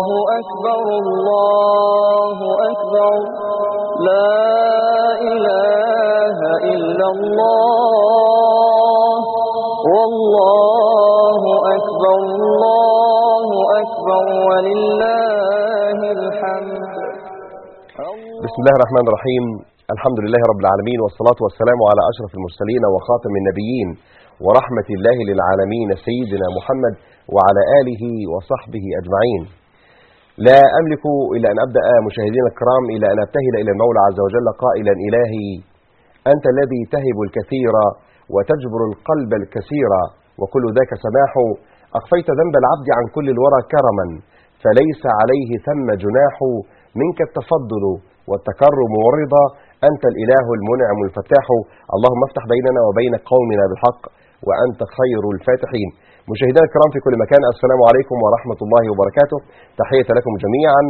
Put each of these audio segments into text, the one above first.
أكبر الله أكبر لا إله إلا الله والله أكبر الله أكبر ولله الحمد بسم الله الرحمن الرحيم الحمد لله رب العالمين والصلاة والسلام على أشرف المرسلين وخاتم النبيين ورحمة الله للعالمين سيدنا محمد وعلى آله وصحبه أجمعين لا أملك إلا أن أبدأ مشاهدين الكرام إلى أن أبتهل إلى المولى عز وجل قائلا إلهي أنت الذي تهب الكثير وتجبر القلب الكثير وكل ذاك سماح أخفيت ذنب العبد عن كل الورى كرما فليس عليه ثم جناح منك التفضل والتكرم والرضا أنت الإله المنعم الفتاح اللهم افتح بيننا وبين قومنا بالحق وأنت خير الفاتحين مشاهدينا الكرام في كل مكان السلام عليكم ورحمة الله وبركاته تحية لكم جميعا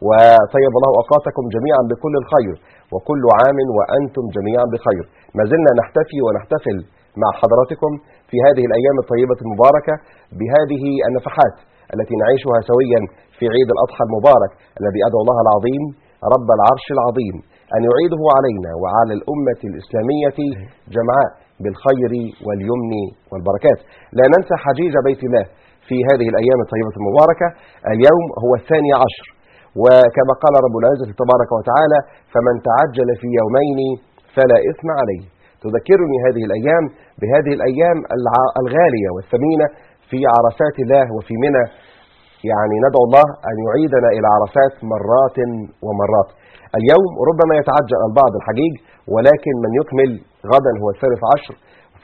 وطيب الله أوقاتكم جميعا بكل الخير وكل عام وأنتم جميعا بخير ما زلنا نحتفي ونحتفل مع حضراتكم في هذه الأيام الطيبة المباركة بهذه النفحات التي نعيشها سويا في عيد الأضحى المبارك الذي أدعو الله العظيم رب العرش العظيم أن يعيده علينا وعلى الأمة الإسلامية جمعاء بالخير واليمن والبركات لا ننسى حجيج بيت الله في هذه الأيام الطيبة المباركة اليوم هو الثاني عشر وكما قال رب العزة تبارك وتعالى فمن تعجل في يومين فلا إثم عليه تذكرني هذه الأيام بهذه الأيام الغالية والثمينة في عرفات الله وفي منى يعني ندعو الله أن يعيدنا إلى عرفات مرات ومرات اليوم ربما يتعجل البعض الحجيج ولكن من يكمل غدا هو الثالث عشر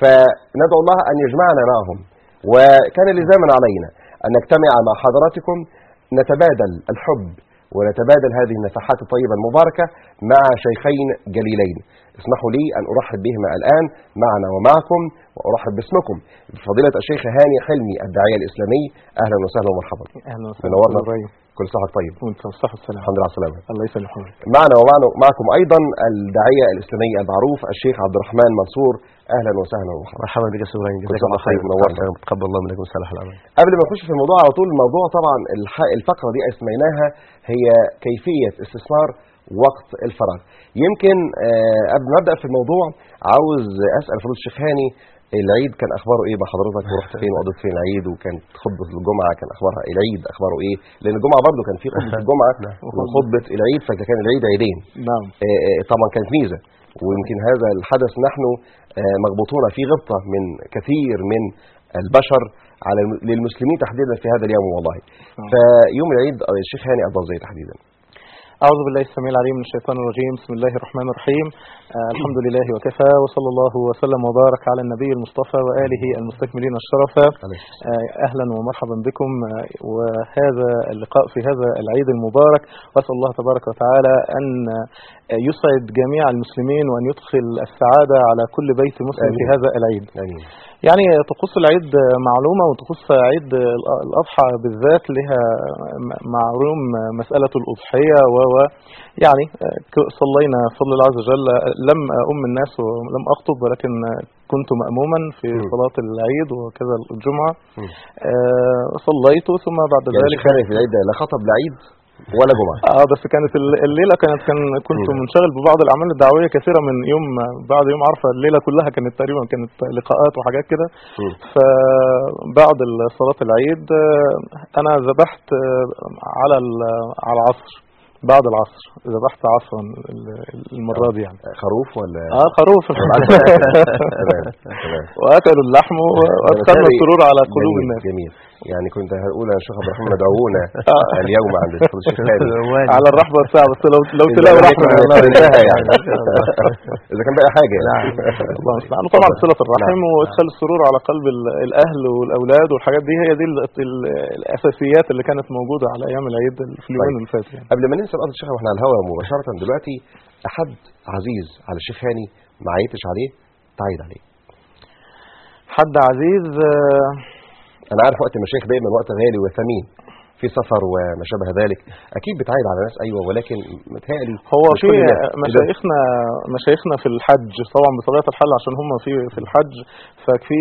فندعو الله أن يجمعنا معهم وكان لزاما علينا أن نجتمع مع حضراتكم نتبادل الحب ونتبادل هذه النفحات الطيبة المباركة مع شيخين جليلين اسمحوا لي أن أرحب بهما الآن معنا ومعكم وأرحب باسمكم بفضيلة الشيخ هاني حلمي الداعية الإسلامي أهلا وسهلا ومرحبا اهلا وسهلا منورنا إبراهيم. كل صحة طيب وانت بالصحة والسلامة الحمد لله على السلامة الله يسلم حضرتك معنا ومعنا معكم أيضا الداعية الإسلامي المعروف الشيخ عبد الرحمن منصور أهلا وسهلا ومرحبا مرحبا بك يا استاذ ابراهيم كل جزاك سنة الله خير وحضرتك منورنا. تقبل الله منكم صالح العمل قبل ما نخش في الموضوع على طول الموضوع طبعا الح- الفقرة دي اسميناها هي كيفية استثمار وقت الفراغ يمكن آه، قبل ما ابدا في الموضوع عاوز اسال فضيله الشيخ هاني العيد كان اخباره ايه مع حضرتك ورحت فين وقضيت فين العيد وكانت خطبه الجمعه كان اخبارها العيد اخباره ايه لان الجمعه برضو كان في خطبه الجمعه وخطبه العيد فكان العيد عيدين نعم آه، آه، طبعا كانت ميزه ويمكن هذا الحدث نحن آه، مغبوطون في غبطه من كثير من البشر على الم- للمسلمين تحديدا في هذا اليوم والله نعم. فيوم العيد آه، الشيخ هاني قضى ازاي تحديدا أعوذ بالله السميع العليم من الشيطان الرجيم بسم الله الرحمن الرحيم آه الحمد لله وكفى وصلى الله وسلم وبارك على النبي المصطفى وآله المستكملين الشرفة آه أهلا ومرحبا بكم آه وهذا اللقاء في هذا العيد المبارك وأسأل الله تبارك وتعالى أن آه يسعد جميع المسلمين وأن يدخل السعادة على كل بيت مسلم في آمين. هذا العيد امين يعني طقوس العيد معلومة وطقوس عيد الأضحى بالذات لها معلوم مسألة الأضحية و و- يعني صلينا فضل الله عز وجل لم أم الناس ولم أخطب ولكن كنت مأموما في مم. صلاة العيد وكذا الجمعة مم. آه، صليت ثم بعد يعني ذلك الشيخ هاني في العيد ده لا خطب لا عيد ولا جمعه اه بس كانت الل- الليله كانت كان كنت مم. منشغل ببعض الاعمال الدعويه كثيره من يوم بعد يوم عرفه الليله كلها كانت تقريبا كانت لقاءات وحاجات كده مم. فبعد صلاه العيد آه، انا ذبحت آه، على ال- على العصر بعد العصر ذبحت عصرا ال- المره دي يعني خروف ولا اه خروف تمام تمام واكلوا اللحم وادخلنا بالتالي السرور على قلوب جميل الناس جميل يعني كنت هقول يا شيخ عبد الرحمن ادعونا اليوم عند فضيله الشيخ هاني على الرحبه والساعه بس لو لو إذا تلاقوا لم رحمه يكن والله. انتهى يعني اذا كان بقى حاجه يعني الله المستعان وطبعا صله الرحم نعم. وادخال السرور على قلب ال- الاهل والاولاد والحاجات دي هي دي ال- ال- الاساسيات اللي كانت موجوده على ايام العيد في اليومين طيب. اللي فاتوا يعني قبل ما ننسى الأرض الشيخ واحنا على الهواء مباشرة دلوقتي أحد عزيز على الشيخ هاني ما عيتش عليه تعيد عليه حد عزيز آه، أنا عارف وقت المشايخ دايما وقت غالي وثمين في سفر وما شابه ذلك اكيد بتعايد على ناس ايوه ولكن متهيألي هو مش في كل الناس. مشايخنا مشايخنا في الحج طبعا بطبيعه الحال عشان هم في في الحج ففي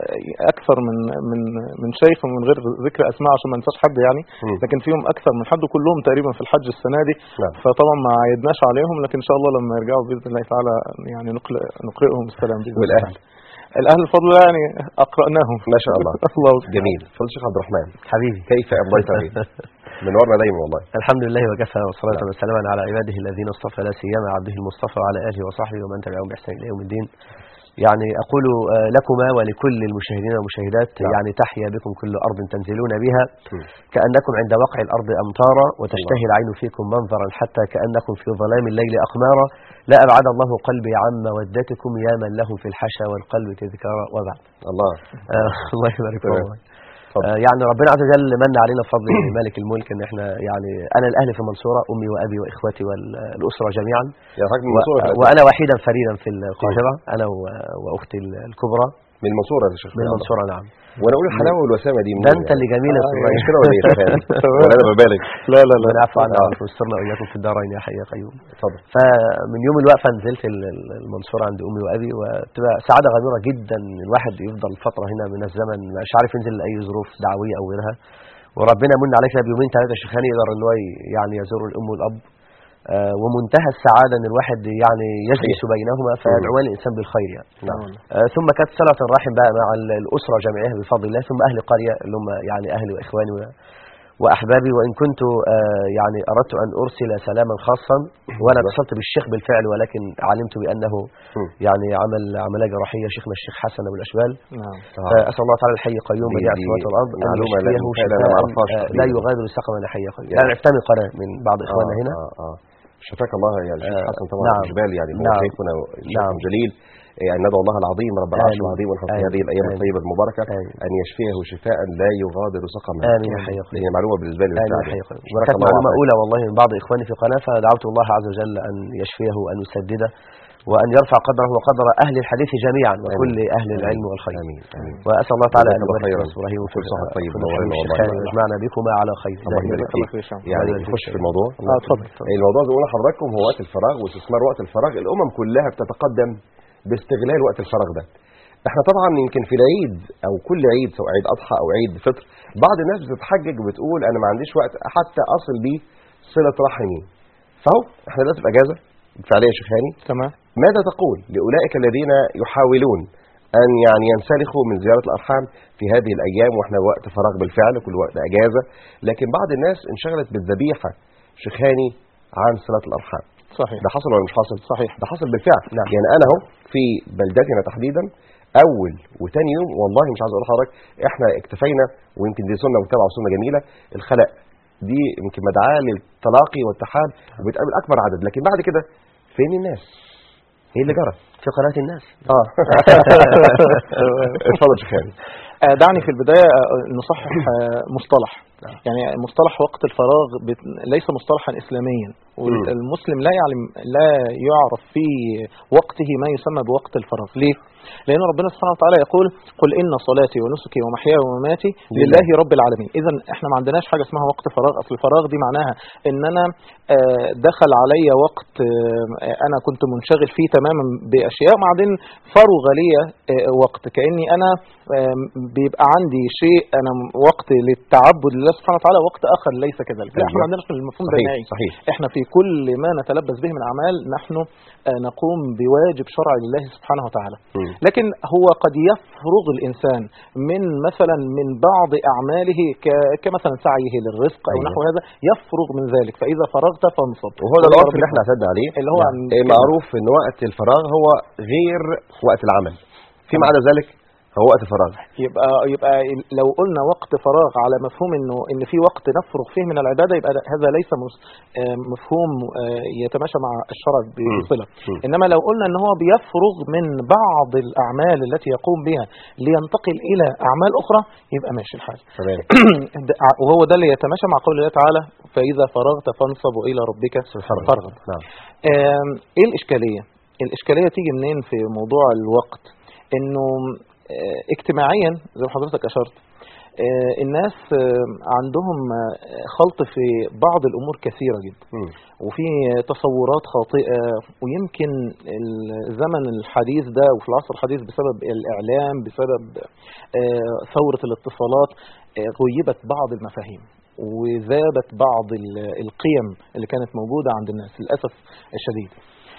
اكثر من من من شيخ من غير ذكر اسماء عشان ما ننساش حد يعني مم. لكن فيهم اكثر من حد كلهم تقريبا في الحج السنه دي نعم. فطبعا ما عيدناش عليهم لكن ان شاء الله لما يرجعوا باذن الله تعالى يعني نقرئ نقرئهم السلام باذن الله والاهل الاهل الفضل الله يعني اقراناهم ما شاء الله الله جميل فضل الشيخ عبد الرحمن حبيبي كيف امضيت به منورنا دايما والله الحمد لله وكفى والصلاة نعم. والسلام على عباده الذين اصطفى لا سيما عبده المصطفى وعلى آله وصحبه ومن تبعهم بإحسان إلى يوم الدين يعني أقول آه، لكما ولكل المشاهدين والمشاهدات نعم. يعني تحيا بكم كل أرض تنزلون بها مم. كأنكم عند وقع الأرض أمطارا وتشتهي العين فيكم منظرا حتى كأنكم في ظلام الليل أقمارا لا أبعد الله قلبي عن مودتكم يا من له في الحشا والقلب تذكارا وبعد الله آه الله يبارك تمام. والله اتفضل. آه يعني ربنا عز وجل من علينا بفضل مالك الملك ان احنا يعني انا الاهل في المنصوره امي وابي واخوتي والاسره جميعا يا حضرتك من و- المنصورة يا وانا وحيدا فريدا في القاهره انا و- واختي الكبرى من المنصورة يا شيخ من المنصوره نعم وانا اقول الحلاوه والوسامه دي ده منين انت يعني؟ اللي جميل يا آه، سوري مش كده ولا ايه يا شيخ يعني؟ ولا انا ببالغ لا لا لا ربنا يعفو عنا آه. ويسترنا واياكم في الدارين يا حي يا قيوم اتفضل فمن يوم الوقفه نزلت ال- ال- المنصوره عند امي وابي وتبقى سعاده غامره جدا الواحد يفضل فتره هنا من الزمن مش عارف ينزل لاي ظروف دعويه او غيرها وربنا من عليك كده بيومين ثلاثه شيخاني يقدر ان هو ي- يعني يزور الام والاب آه، ومنتهى السعاده ان الواحد يعني يجلس بينهما فيدعوان الانسان بالخير يعني نعم آه، ثم كانت صله الرحم بقى مع ال- الاسره جميعها بفضل الله ثم اهل القريه اللي هم يعني اهلي واخواني و- واحبابي وان كنت آه، يعني اردت ان ارسل سلاما خاصا وانا اتصلت بالشيخ بالفعل ولكن علمت بانه مم. يعني عمل عمليه جراحيه شيخنا الشيخ حسن ابو الاشبال نعم آه. فاسال الله تعالى الحي القيوم دي- بديع دي السماوات والارض ان معلومة لا- يشفيه فعلا أنا شفاء ما أعرفهاش آه، تقريبا. لا يغادر سقما ولا حي قيوم يعني عرفتها من قناه من بعض اخواننا آه، هنا اه اه شفاك الله يعني الشيخ آه، حسن طبعا نعم. الجبال يعني هو نعم. شيخنا شيخ نعم. جليل يعني ندعو الله العظيم رب العرش آمين. العظيم ونحن في آمين. هذه الايام آمين. الطيبه المباركه آمين. ان يشفيه شفاء لا يغادر سقما آمين يا حي يا قيوم. هي معلومه بالنسبه لي آمين بالفعل. يا حي قيوم. شفاك وكانت الله معلومه وعافاك. اولى والله من بعض اخواني في قناه فدعوت الله عز وجل ان يشفيه وان يسدده وان يرفع قدره وقدر اهل الحديث جميعا وكل آمين. اهل العلم والخير امين امين واسال الله تعالى ان جزاك الله يبارك خيرا. في ابراهيم كل صحة طيب في ونورنا الشيخ والله. خالد ويجمعنا بكما على خير الله يبارك جزاك الله فيك خير يا شيخ. يعني الله يبارك نخش فيك. في الموضوع اه اتفضل الموضوع زي ما قلنا لحضراتكم هو وقت الفراغ واستثمار وقت الفراغ الامم كلها بتتقدم باستغلال وقت الفراغ ده احنا طبعا يمكن في العيد او كل عيد سواء عيد اضحى او عيد فطر بعض الناس بتتحجج وبتقول انا ما عنديش وقت حتى اصل بيه صله رحمي فهو احنا دلوقتي في اجازه فعليا يا شيخ هاني تمام ماذا تقول لاولئك الذين يحاولون ان يعني ينسلخوا من زياره الارحام في هذه الايام واحنا وقت فراغ بالفعل كل وقت اجازه لكن بعض الناس انشغلت بالذبيحه شيخ هاني عن صله الارحام صحيح ده حصل ولا مش حاصل صحيح ده حصل بالفعل نعم. يعني انا اهو في بلدتنا تحديدا اول وتاني يوم والله مش عايز اقول لحضرتك احنا اكتفينا ويمكن دي سنه متبعه وسنه جميله الخلاء دي يمكن مدعاه للتلاقي والتحاب وبيتقابل اكبر عدد لكن بعد كده فين الناس ايه اللي جرى في قناه الناس اه اتفضل يا شيخ هاني آه، دعني في البداية آه، نصحح آه، مصطلح يعني مصطلح وقت الفراغ بت- ليس مصطلحا إسلاميا والمسلم لا يعلم لا يعرف في وقته ما يسمى بوقت الفراغ ليه؟ لأن ربنا سبحانه وتعالى يقول قل إن صلاتي ونسكي ومحياي ومماتي لله رب العالمين إذا إحنا ما عندناش حاجة اسمها وقت فراغ أصل الفراغ دي معناها إن أنا آه، دخل علي وقت آه، أنا كنت منشغل فيه تماما بأشياء وبعدين فرغ لي آه، وقت كأني أنا آم، بيبقى عندي شيء أنا م- وقت للتعبد لله سبحانه وتعالى وقت آخر ليس كذلك لا احنا ما أيوة. عندناش المفهوم ده صحيح نهائي صحيح احنا في كل ما نتلبس به من اعمال نحن آه، نقوم بواجب شرعي لله سبحانه وتعالى مم. لكن هو قد يفرغ الانسان من مثلا من بعض اعماله ك- كمثلا سعيه للرزق او أيوة. نحو هذا يفرغ من ذلك فاذا فرغت فانصب وهو ده الوقت اللي احنا اعتدنا عليه اللي هو نعم. عن- إيه معروف ان وقت الفراغ هو غير وقت العمل فيما عدا ذلك هو وقت فراغ يبقى يبقى لو قلنا وقت فراغ على مفهوم انه ان في وقت نفرغ فيه من العباده يبقى ده- هذا ليس مس- آه، مفهوم آه، يتماشى مع الشرع بصله مم. انما لو قلنا ان هو بيفرغ من بعض الاعمال التي يقوم بها لينتقل الى اعمال اخرى يبقى ماشي الحال تمام ده- وهو ده اللي يتماشى مع قول الله تعالى فاذا فرغت فانصب الى ربك فارغب نعم آم، ايه الاشكاليه الاشكاليه تيجي منين في موضوع الوقت انه آه، اجتماعيا زي ما حضرتك اشرت آه، الناس آه، عندهم آه، خلط في بعض الامور كثيره جدا مم. وفي تصورات خاطئه ويمكن الزمن الحديث ده وفي العصر الحديث بسبب الاعلام بسبب آه، ثوره الاتصالات آه، غيبت بعض المفاهيم وذابت بعض ال- القيم اللي كانت موجوده عند الناس للاسف الشديد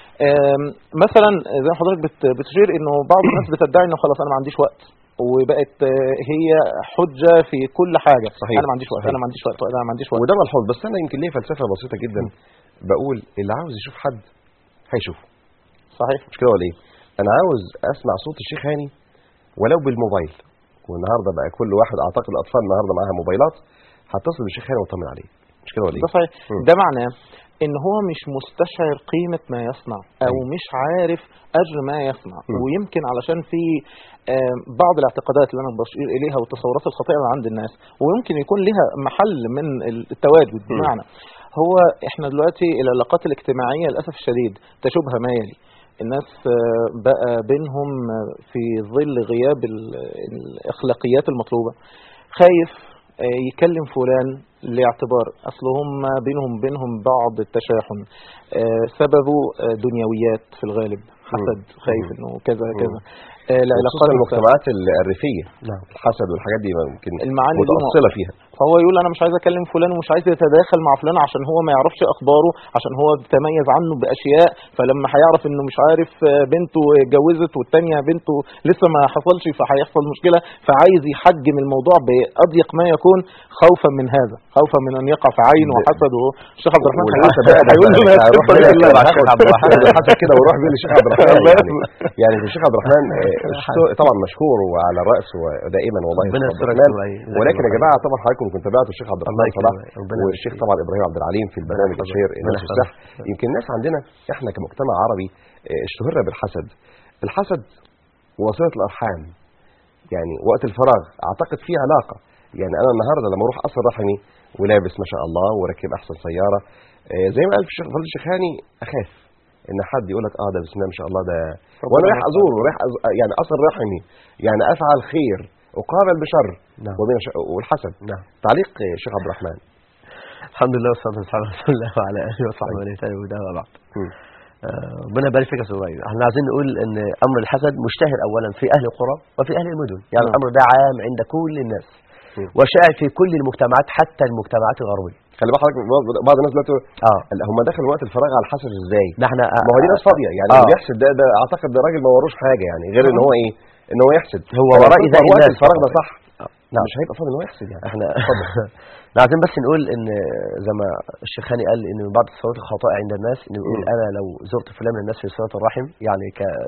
آم، مثلا زي ما حضرتك بت- بتشير انه بعض الناس بتدعي انه خلاص انا ما عنديش وقت وبقت آه، هي حجه في كل حاجه صحيح. انا ما عنديش وقت صحيح. انا ما عنديش وقت انا ما عنديش وقت وده ملحوظ بس انا يمكن ليه فلسفه بسيطه جدا بقول اللي عاوز يشوف حد هيشوفه صحيح مش كده ولا ايه انا عاوز اسمع صوت الشيخ هاني ولو بالموبايل والنهارده بقى كل واحد اعتقد الاطفال النهارده معاها موبايلات هتصل بالشيخ هاني واطمن عليه مش كده ولا ده ايه صحيح مم. ده معناه ان هو مش مستشعر قيمة ما يصنع او أيوة. مش عارف اجر ما يصنع مم. ويمكن علشان في آم، بعض الاعتقادات اللي انا بشير اليها والتصورات الخاطئة اللي عند الناس ويمكن يكون لها محل من التواجد مم. بمعنى هو احنا دلوقتي العلاقات الاجتماعية للاسف الشديد تشوبها ما يلي الناس آه، بقى بينهم آه، في ظل غياب ال- الاخلاقيات المطلوبه خايف آه، يكلم فلان لاعتبار اصل هم بينهم بينهم بعض التشاحن آه، سببه آه، دنيويات في الغالب حسد خايف مم. انه كذا مم. كذا آه، خصوصا العلاقات المجتمعات ال- الريفيه نعم. الحسد والحاجات دي ممكن المعاني دي متأصلة فيها فهو يقول انا مش عايز اكلم فلان ومش عايز يتداخل مع فلان عشان هو ما يعرفش اخباره عشان هو بيتميز عنه باشياء فلما هيعرف انه مش عارف آه، بنته اتجوزت والتانية بنته لسه ما حصلش فهيحصل مشكله فعايز يحجم الموضوع باضيق ما يكون خوفا من هذا خوفا من ان يقع في عينه ب- وحسد وهو الشيخ عبد الرحمن والحسد هيقول- بقى هيقول لنا هروح القصة بقى دي كده كلها. مع الشيخ عبد الرحمن الحسد كده واروح بيه للشيخ عبد الرحمن يعني يعني الشيخ عبد الرحمن آه، الشو- طبعا مشكور وعلى الراس ودائما والله ربنا الشيخ عبد يسترك الرحمن ويعين. ولكن يا جزاك الله جماعه طبعا حضراتكم كنتوا تابعتوا الشيخ عبد الله الرحمن صلاح يكرمك. ربنا والشيخ يبارك طبعا ابراهيم عبد العليم في البرنامج يحفظك. الشهير ربنا الناس يحفظك. السح يمكن الناس عندنا احنا كمجتمع عربي آه، اشتهرنا بالحسد الحسد وصله الارحام يعني وقت الفراغ اعتقد فيه علاقه يعني انا النهارده لما اروح اصل رحمي ولابس ما شاء الله وراكب احسن سياره آه، زي ما قال الشيخ فضل الشيخ هاني اخاف ان حد يقول لك اه ده بسم الله ما شاء الله ده وانا رايح ازور ورايح أز... يعني اصل رحمي يعني افعل خير اقابل بشر نعم. ومن الش... والحسد نعم. تعليق آه، الشيخ عبد الرحمن الحمد لله والصلاه والسلام على رسول الله وعلى اله وصحبه ومن اهتدى بهداه وبعد مم. آه، ربنا يبارك فيك يا استاذ ابراهيم احنا عايزين نقول ان امر الحسد مشتهر اولا في اهل القرى وفي اهل المدن يعني نعم. الامر ده عام عند كل الناس مم. وشائع في كل المجتمعات حتى المجتمعات الغربيه خلي بالك حضرتك بعض- بعض الناس دلوقتي اه لا، هم دخلوا وقت الفراغ على الحسد ازاي ده احنا ما هو دي ناس فاضيه يعني آه. اللي بيحسد ده ده اعتقد ده راجل ما وروش حاجه يعني غير ان هو ايه ان هو يحسد هو فلو وراء كنت إيذاء وقت الناس الفراغ ده فقط. صح نعم. مش هيبقى فاضي ان هو يحسد يعني احنا احنا عايزين بس نقول ان زي ما الشيخ هاني قال ان من بعض التصورات الخاطئه عند الناس انه يقول مم. انا لو زرت فلان من الناس في صله الرحم يعني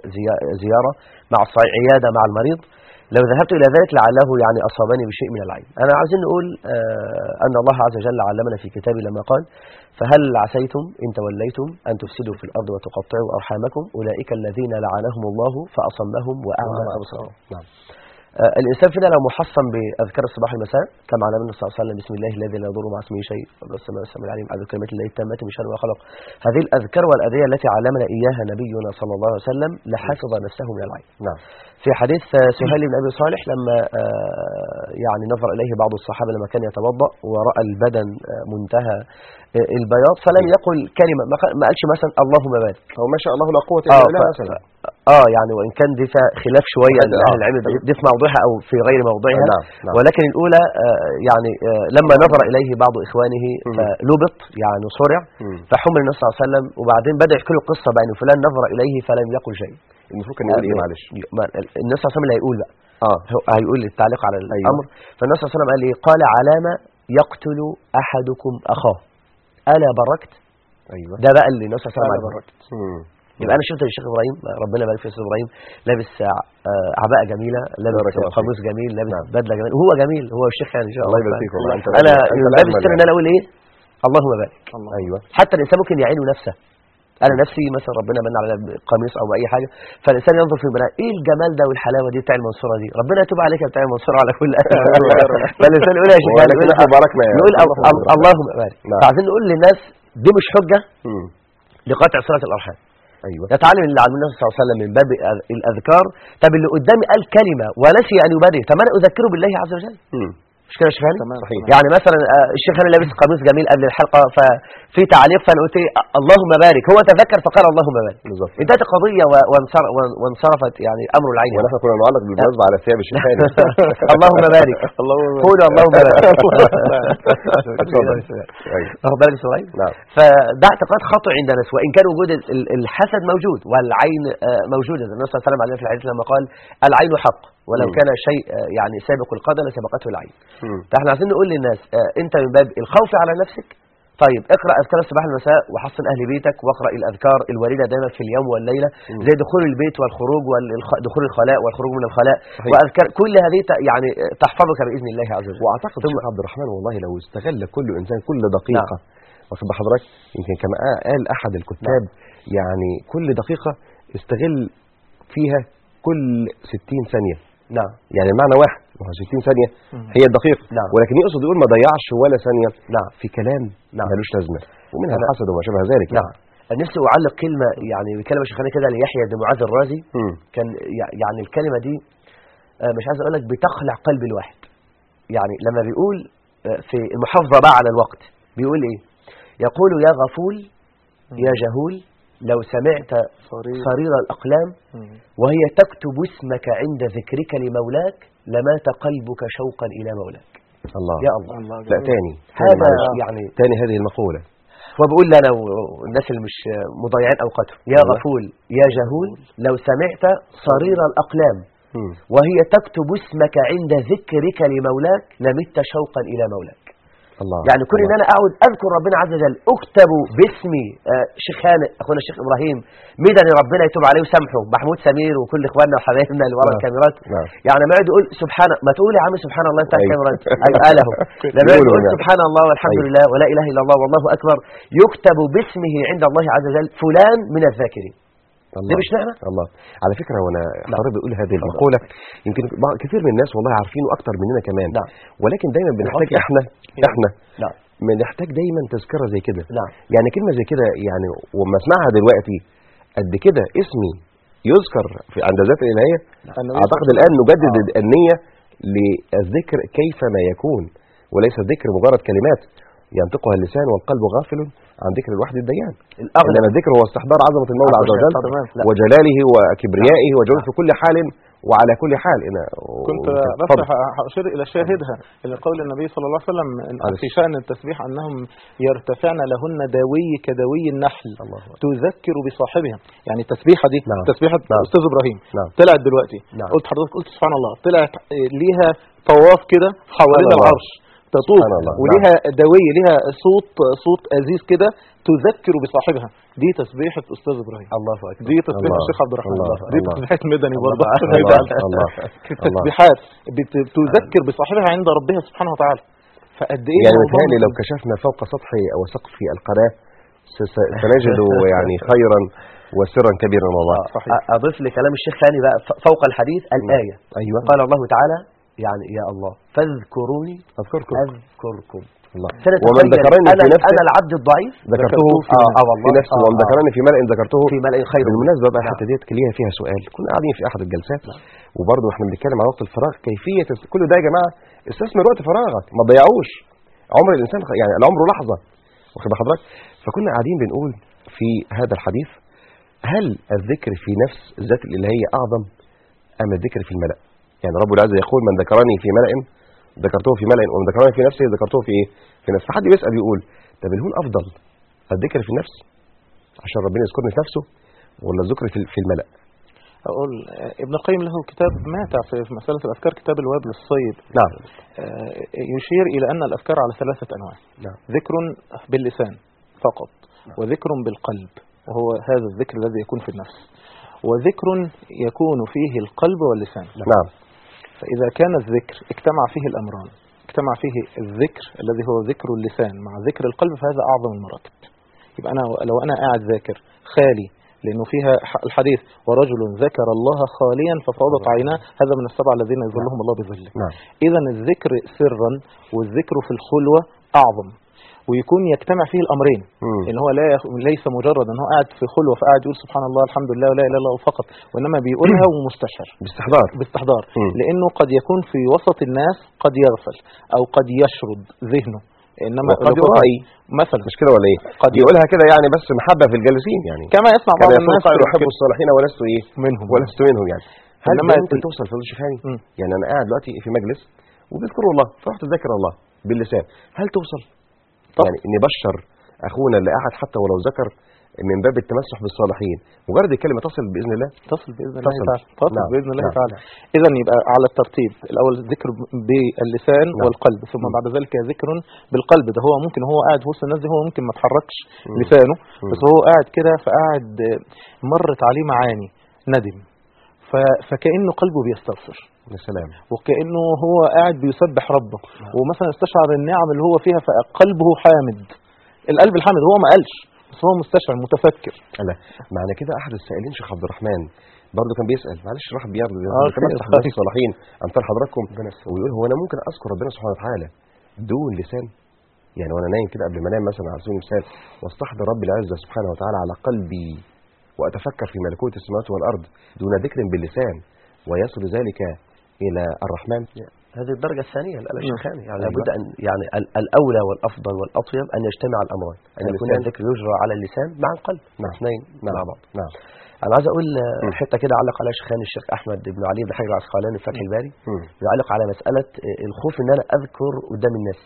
كزياره مع الصحيح عياده مع المريض لو ذهبت الى ذلك لعله يعني اصابني بشيء من العين انا عايزين نقول آه ان الله عز وجل علمنا في كتابه لما قال فهل عسيتم ان توليتم ان تفسدوا في الارض وتقطعوا ارحامكم اولئك الذين لعنهم الله فاصمهم واعمى ابصارهم نعم آه، الانسان فينا لو محصن باذكار الصباح والمساء كما على النبي صلى الله عليه وسلم بسم الله الذي لا يضر مع اسمه شيء وهو السماء السميع العليم عدد كلمات الله التامات من شر ما خلق هذه الاذكار والادعيه التي علمنا اياها نبينا صلى الله عليه وسلم لحفظ نفسه من العين نعم في حديث آه، سهيل بن ابي صالح لما آه، يعني نظر اليه بعض الصحابه لما كان يتوضا وراى البدن آه، منتهى آه، البياض فلم يقل كلمه ما قال- ما قالش مثلا اللهم بارك هو ما شاء الله لا قوه اه الا بالله ف- مثلا اه يعني وان كان دي فيها خلاف شويه واحد- عند آه. اهل العلم دي- دي في موضعها او في غير موضعها نعم نعم ولكن الاولى آه، يعني آه، لما نظر اليه بعض اخوانه مم. فلبط يعني صرع مم. فحمل النبي صلى الله عليه وسلم وبعدين بدا يحكي له القصه بقى ان فلان نظر اليه فلم يقل شيء المفروض كان يقول ايه معلش ما- النبي صلى الله عليه وسلم اللي هيقول بقى اه هو هيقول التعليق على أيوة. الامر فالنبي صلى الله عليه وسلم قال ايه قال علامه يقتل احدكم اخاه الا بركت ايوه ده بقى اللي النبي صلى الله عليه وسلم ألا عايزه. بركت. مم. يبقى انا شفت الشيخ ابراهيم ربنا يبارك في الشيخ ابراهيم لابس آه، عباءه جميله بارك لابس الله فيك. قميص جميل لابس نعم. بدله جميل وهو جميل هو الشيخ يعني ان شاء الله الله يبارك فيك والله انت انا انت من باب الأجمل السر ان يعني. انا اقول ايه اللهم بارك الله ايوه حتى الانسان ممكن يعين نفسه انا نفسي مثلا ربنا من على قميص او اي حاجه فالانسان ينظر في المرايه ايه الجمال ده والحلاوه دي بتاع المنصوره دي ربنا يتوب عليك يا بتاع المنصوره على كل فالانسان يقول يا شيخ يعني ولكن يقول احنا باركنا يا نقول اللهم ال- ال- اللهم بارك نعم. فعايزين نقول للناس دي مش حجه مم. لقطع صله الارحام ايوه نتعلم اللي علمه النبي صلى الله عليه وسلم من باب الأذ- الاذكار طب اللي قدامي قال كلمه ونسي ان يبادر طب انا اذكره بالله عز وجل مم. مش كده يا شيخ هاني؟ تمام، صحيح. تمام. يعني مثلا آه، الشيخ هاني لابس قميص جميل قبل الحلقه ففي تعليق فانا قلت إيه، اللهم بارك هو تذكر فقال اللهم بارك بالظبط انتهت القضيه و- وانصر- وان- وانصرفت يعني امر العين ونحن كنا نعلق بالمناسبة على ثياب الشيخ هاني اللهم بارك اللهم قولوا اللهم بارك اتفضل. أيوة. واخد بالك يا سهيل؟ نعم فده اعتقاد خاطئ عند الناس وان كان وجود ال- ال- الحسد موجود والعين آه، موجوده النبي صلى الله عليه وسلم عليه في الحديث لما قال العين حق ولو مم. كان شيء آه، يعني سابق القدر لسبقته العين مم. فاحنا عايزين نقول للناس آه، انت من باب الخوف على نفسك طيب اقرا اذكار الصباح والمساء وحصن اهل بيتك واقرا الاذكار الوارده دائما في اليوم والليله مم. زي دخول البيت والخروج ودخول الخلاء والخروج من الخلاء صحيح. واذكار كل هذه ت- يعني آه، تحفظك باذن الله عز وجل واعتقد شيخ عبد الرحمن والله لو استغل كل انسان كل دقيقه واخد بال حضرتك يمكن كما قال احد الكتاب يعني كل دقيقه استغل فيها كل 60 ثانيه نعم يعني المعنى واحد ما هو 60 ثانيه مم. هي الدقيقه نعم. ولكن يقصد يقول ما ضيعش ولا ثانيه نعم في كلام نعم. ملوش لازمه ومنها أنا- الحسد وما شابه ذلك نعم نفسي اعلق كلمه يعني كلمه شيخانه كده ليحيى بن معاذ الرازي مم. كان يع- يعني الكلمه دي آه، مش عايز اقول لك بتخلع قلب الواحد يعني لما بيقول آه، في المحافظه بقى على الوقت بيقول ايه يقول يا غفول يا جهول لو سمعت صريح. صرير الاقلام مم. وهي تكتب اسمك عند ذكرك لمولاك لمات قلبك شوقا الى مولاك الله يا الله الله لا جميل. تاني هذا معلش. يعني تاني هذه المقوله هو بيقول لنا والناس اللي مش مضيعين اوقاتهم يا الله. غفول يا جهول لو سمعت صرير الاقلام مم. وهي تكتب اسمك عند ذكرك لمولاك لمت شوقا الى مولاك الله يعني كل ان الله. انا اقعد اذكر ربنا عز وجل اكتب باسمي آه، شيخ هانئ اخونا الشيخ ابراهيم مدني ربنا يتوب عليه وسامحه محمود سمير وكل اخواننا وحبايبنا اللي ورا نعم. الكاميرات نعم. يعني ما يقعد يقول سبحان ما تقول يا عم سبحان الله انت على أيوة. الكاميرا ايوه قاله لما يقعد يقولوا يقول نعم. سبحان الله والحمد أيوة. لله ولا اله الا الله والله اكبر يكتب باسمه عند الله عز وجل فلان من الذاكرين الله. دي مش نعمه الله على فكرة وانا حضرتك بقول هذه المقولة يمكن بعض- كثير من الناس والله عارفينه اكتر مننا كمان نعم. ولكن دايما بنحتاج الأصل. احنا احنا نعم بنحتاج دايما تذكرة زي كده نعم يعني كلمة زي كده يعني وما اسمعها دلوقتي قد كده اسمي يذكر في عند ذات الإلهية النبي اعتقد صلى الله الآن نجدد النية للذكر كيفما يكون وليس الذكر مجرد كلمات ينطقها اللسان والقلب غافل عن ذكر الواحد الديان الاغلب انما الذكر هو استحضار عظمة المولى عز وجل تمام. لا. وجلاله وكبريائه وجلاله في كل حال وعلى كل حال أنا كنت بس اتفضل. ه- هأشير إلى شاهدها لقول النبي صلى الله عليه وسلم إن- عليه في شأن التسبيح أنهم يرتفعن لهن دوي كدوي النحل الله أكبر. تذكر بصاحبها يعني التسبيحة دي نعم. تسبيحة نعم. أستاذ إبراهيم نعم. طلعت دلوقتي نعم. قلت حضرتك قلت سبحان الله طلعت آه، ليها طواف كده حوالين سبحان الله. العرش تطوف سبحان الله. وليها دوي ليها صوت صوت أزيز كده تذكر بصاحبها دي تسبيحة أستاذ إبراهيم الله اكبر دي تسبيحة الله. الشيخ عبد الرحمن الله. دي الله. تسبيحة مدني برضه الله. الله الله الله التسبيحات بت- تذكر بصاحبها عند ربها سبحانه وتعالى فقد ايه يعني الموضوع متهيألي لو مهم. كشفنا فوق سطح أو سقف القناة س- س- سنجد يعني خيرا وسرا كبيرا والله صحيح. أ- اضيف لكلام الشيخ ثاني بقى ف- فوق الحديث الايه أيوة قال الله تعالى يعني يا الله فاذكروني أذكركم اذكركم الله سنة ومن تخيل ذكرني انا في نفسه انا العبد الضعيف ذكرته في, آه، آه والله. في نفسه آه، ومن آه. ذكرني في ملأ ذكرته في ملأ خير بالمناسبة بقى نعم. الحتة ديت ليها فيها سؤال كنا قاعدين في أحد الجلسات وبرضه احنا بنتكلم عن وقت الفراغ كيفية است- كل ده يا جماعة استثمر وقت فراغك ما تضيعوش عمر الإنسان خ- يعني العمر لحظة واخد بال حضرتك فكنا قاعدين بنقول في هذا الحديث هل الذكر في نفس الذات الإلهية أعظم أم الذكر في الملأ يعني رب العزة يقول من ذكرني في ملأ ذكرته في ملأ ومن ذكرني في نفسه ذكرته في إيه في نفسه فحد بيسأل يقول طب الهون أفضل الذكر في النفس عشان ربنا يذكرني في نفسه ولا الذكر في في الملأ اقول آه، ابن القيم له كتاب ماتع في في مسألة الأذكار كتاب الوابل الصيد نعم آه، يشير إلى أن الأذكار على ثلاثة أنواع نعم. ذكر باللسان فقط وذكر بالقلب وهو هذا الذكر الذي يكون في النفس وذكر يكون فيه القلب واللسان نعم فإذا كان الذكر اجتمع فيه الأمران اجتمع فيه الذكر الذي هو ذكر اللسان مع ذكر القلب فهذا أعظم المراتب يبقى أنا لو أنا قاعد ذاكر خالي لأنه فيها ح- الحديث ورجل ذكر الله خاليا ففاضت عيناه هذا من السبع الذين يظلهم الله بظله نعم إذا الذكر سرا والذكر في الخلوة أعظم ويكون يجتمع فيه الامرين مم. ان هو لا يخ... ليس مجرد ان هو قاعد في خلوه فقاعد يقول سبحان الله الحمد لله ولا اله الا الله فقط وانما بيقولها ومستشعر باستحضار باستحضار مم. لانه قد يكون في وسط الناس قد يغفل او قد يشرد ذهنه انما وقد لو كنت- يراعي. مثلا مش كده ولا ايه قد يقولها كده يعني بس محبه في الجالسين يعني كما يسمع كما بعض يقول الناس قائل احب الصالحين ولست ايه منهم ولست منهم يعني هل إنما ده ممكن ال- توصل فضل الشيخاني مم. يعني انا قاعد دلوقتي في مجلس وبيذكروا الله فرحت ذاكر الله باللسان هل توصل طب. يعني ان بشر اخونا اللي قاعد حتى ولو ذكر من باب التمسح بالصالحين مجرد الكلمه تصل باذن الله تصل باذن الله تصل. تعالى تصل نعم. باذن الله نعم. تعالى اذا يبقى على الترتيب الاول ذكر باللسان نعم. والقلب ثم مم. بعد ذلك ذكر بالقلب ده هو ممكن هو قاعد في وسط الناس دي هو ممكن ما تحركش مم. لسانه مم. بس هو قاعد كده فقاعد آه، مرت عليه معاني ندم ف- فكانه قلبه بيستغفر يا سلام وكانه هو قاعد بيسبح ربه ومثلا استشعر النعم اللي هو فيها فقلبه حامد القلب الحامد هو ما قالش بس هو مستشعر متفكر لا معنى كده احد السائلين شيخ عبد الرحمن برضه كان بيسال معلش الواحد بياخد آه، بيتمسح خير. بالناس الصالحين امثال حضراتكم ويقول هو انا ممكن اذكر ربنا سبحانه وتعالى دون لسان يعني وانا نايم كده قبل ما انام مثلا على سبيل المثال واستحضر رب العزه سبحانه وتعالى على قلبي واتفكر في ملكوت السماوات والارض دون ذكر باللسان ويصل ذلك الى الرحمن هذه الدرجة الثانية الآلة نعم. الشيخاني يعني أيوة. لابد أن يعني ال- الأولى والأفضل والأطيب أن يجتمع الأمران أن يكون اللسان. الذكر يجرى على اللسان مع القلب نعم. اثنين مع نعم بعض نعم أنا عايز أقول آه، مم. حتة كده علق عليها شيخان الشيخ أحمد بن علي بن حجر العسقلاني في فتح الباري مم. يعلق على مسألة آه، الخوف إن أنا أذكر قدام الناس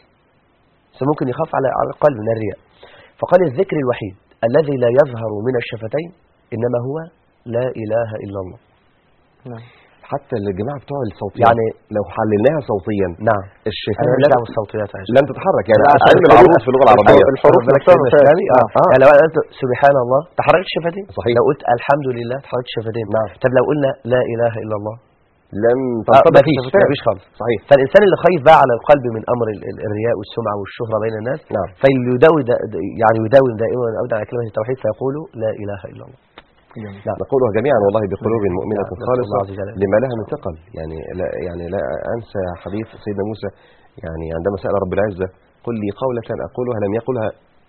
بس ممكن يخاف على على القلب من الرياء فقال الذكر الوحيد الذي لا يظهر من الشفتين إنما هو لا إله إلا الله نعم. حتى الجماعه بتوع الصوتيات يعني لو حللناها صوتيا نعم الشفاه أنا مش لن, دعوة بالصوتيات يا شيخ. لن تتحرك يعني لا، عشان علم الحروف- العروض في اللغه العربيه الحروف بالك نفسها كلمة مش- ثاني اه آه. يعني لو قلت سبحان الله تحركت شفتين صحيح. لو قلت الحمد لله تحركت شفتين نعم. طب لو قلنا لا اله الا الله لن آه تنطبق مفيش الشفتان. مفيش خالص صحيح فالانسان اللي خايف بقى على القلب من امر ال- ال- الرياء والسمعه والشهره بين الناس نعم فليداوي دا يعني يداوم دائما ابدا على كلمه التوحيد فيقول لا اله الا الله لا نقولها جميعا والله بقلوب مؤمنة نعم، نسأل خالصة الله عز وجل. لما لها من ثقل يعني لا يعني لا أنسى حديث سيدنا موسى يعني عندما سأل رب العزة قل لي قولة أقولها لم يقلها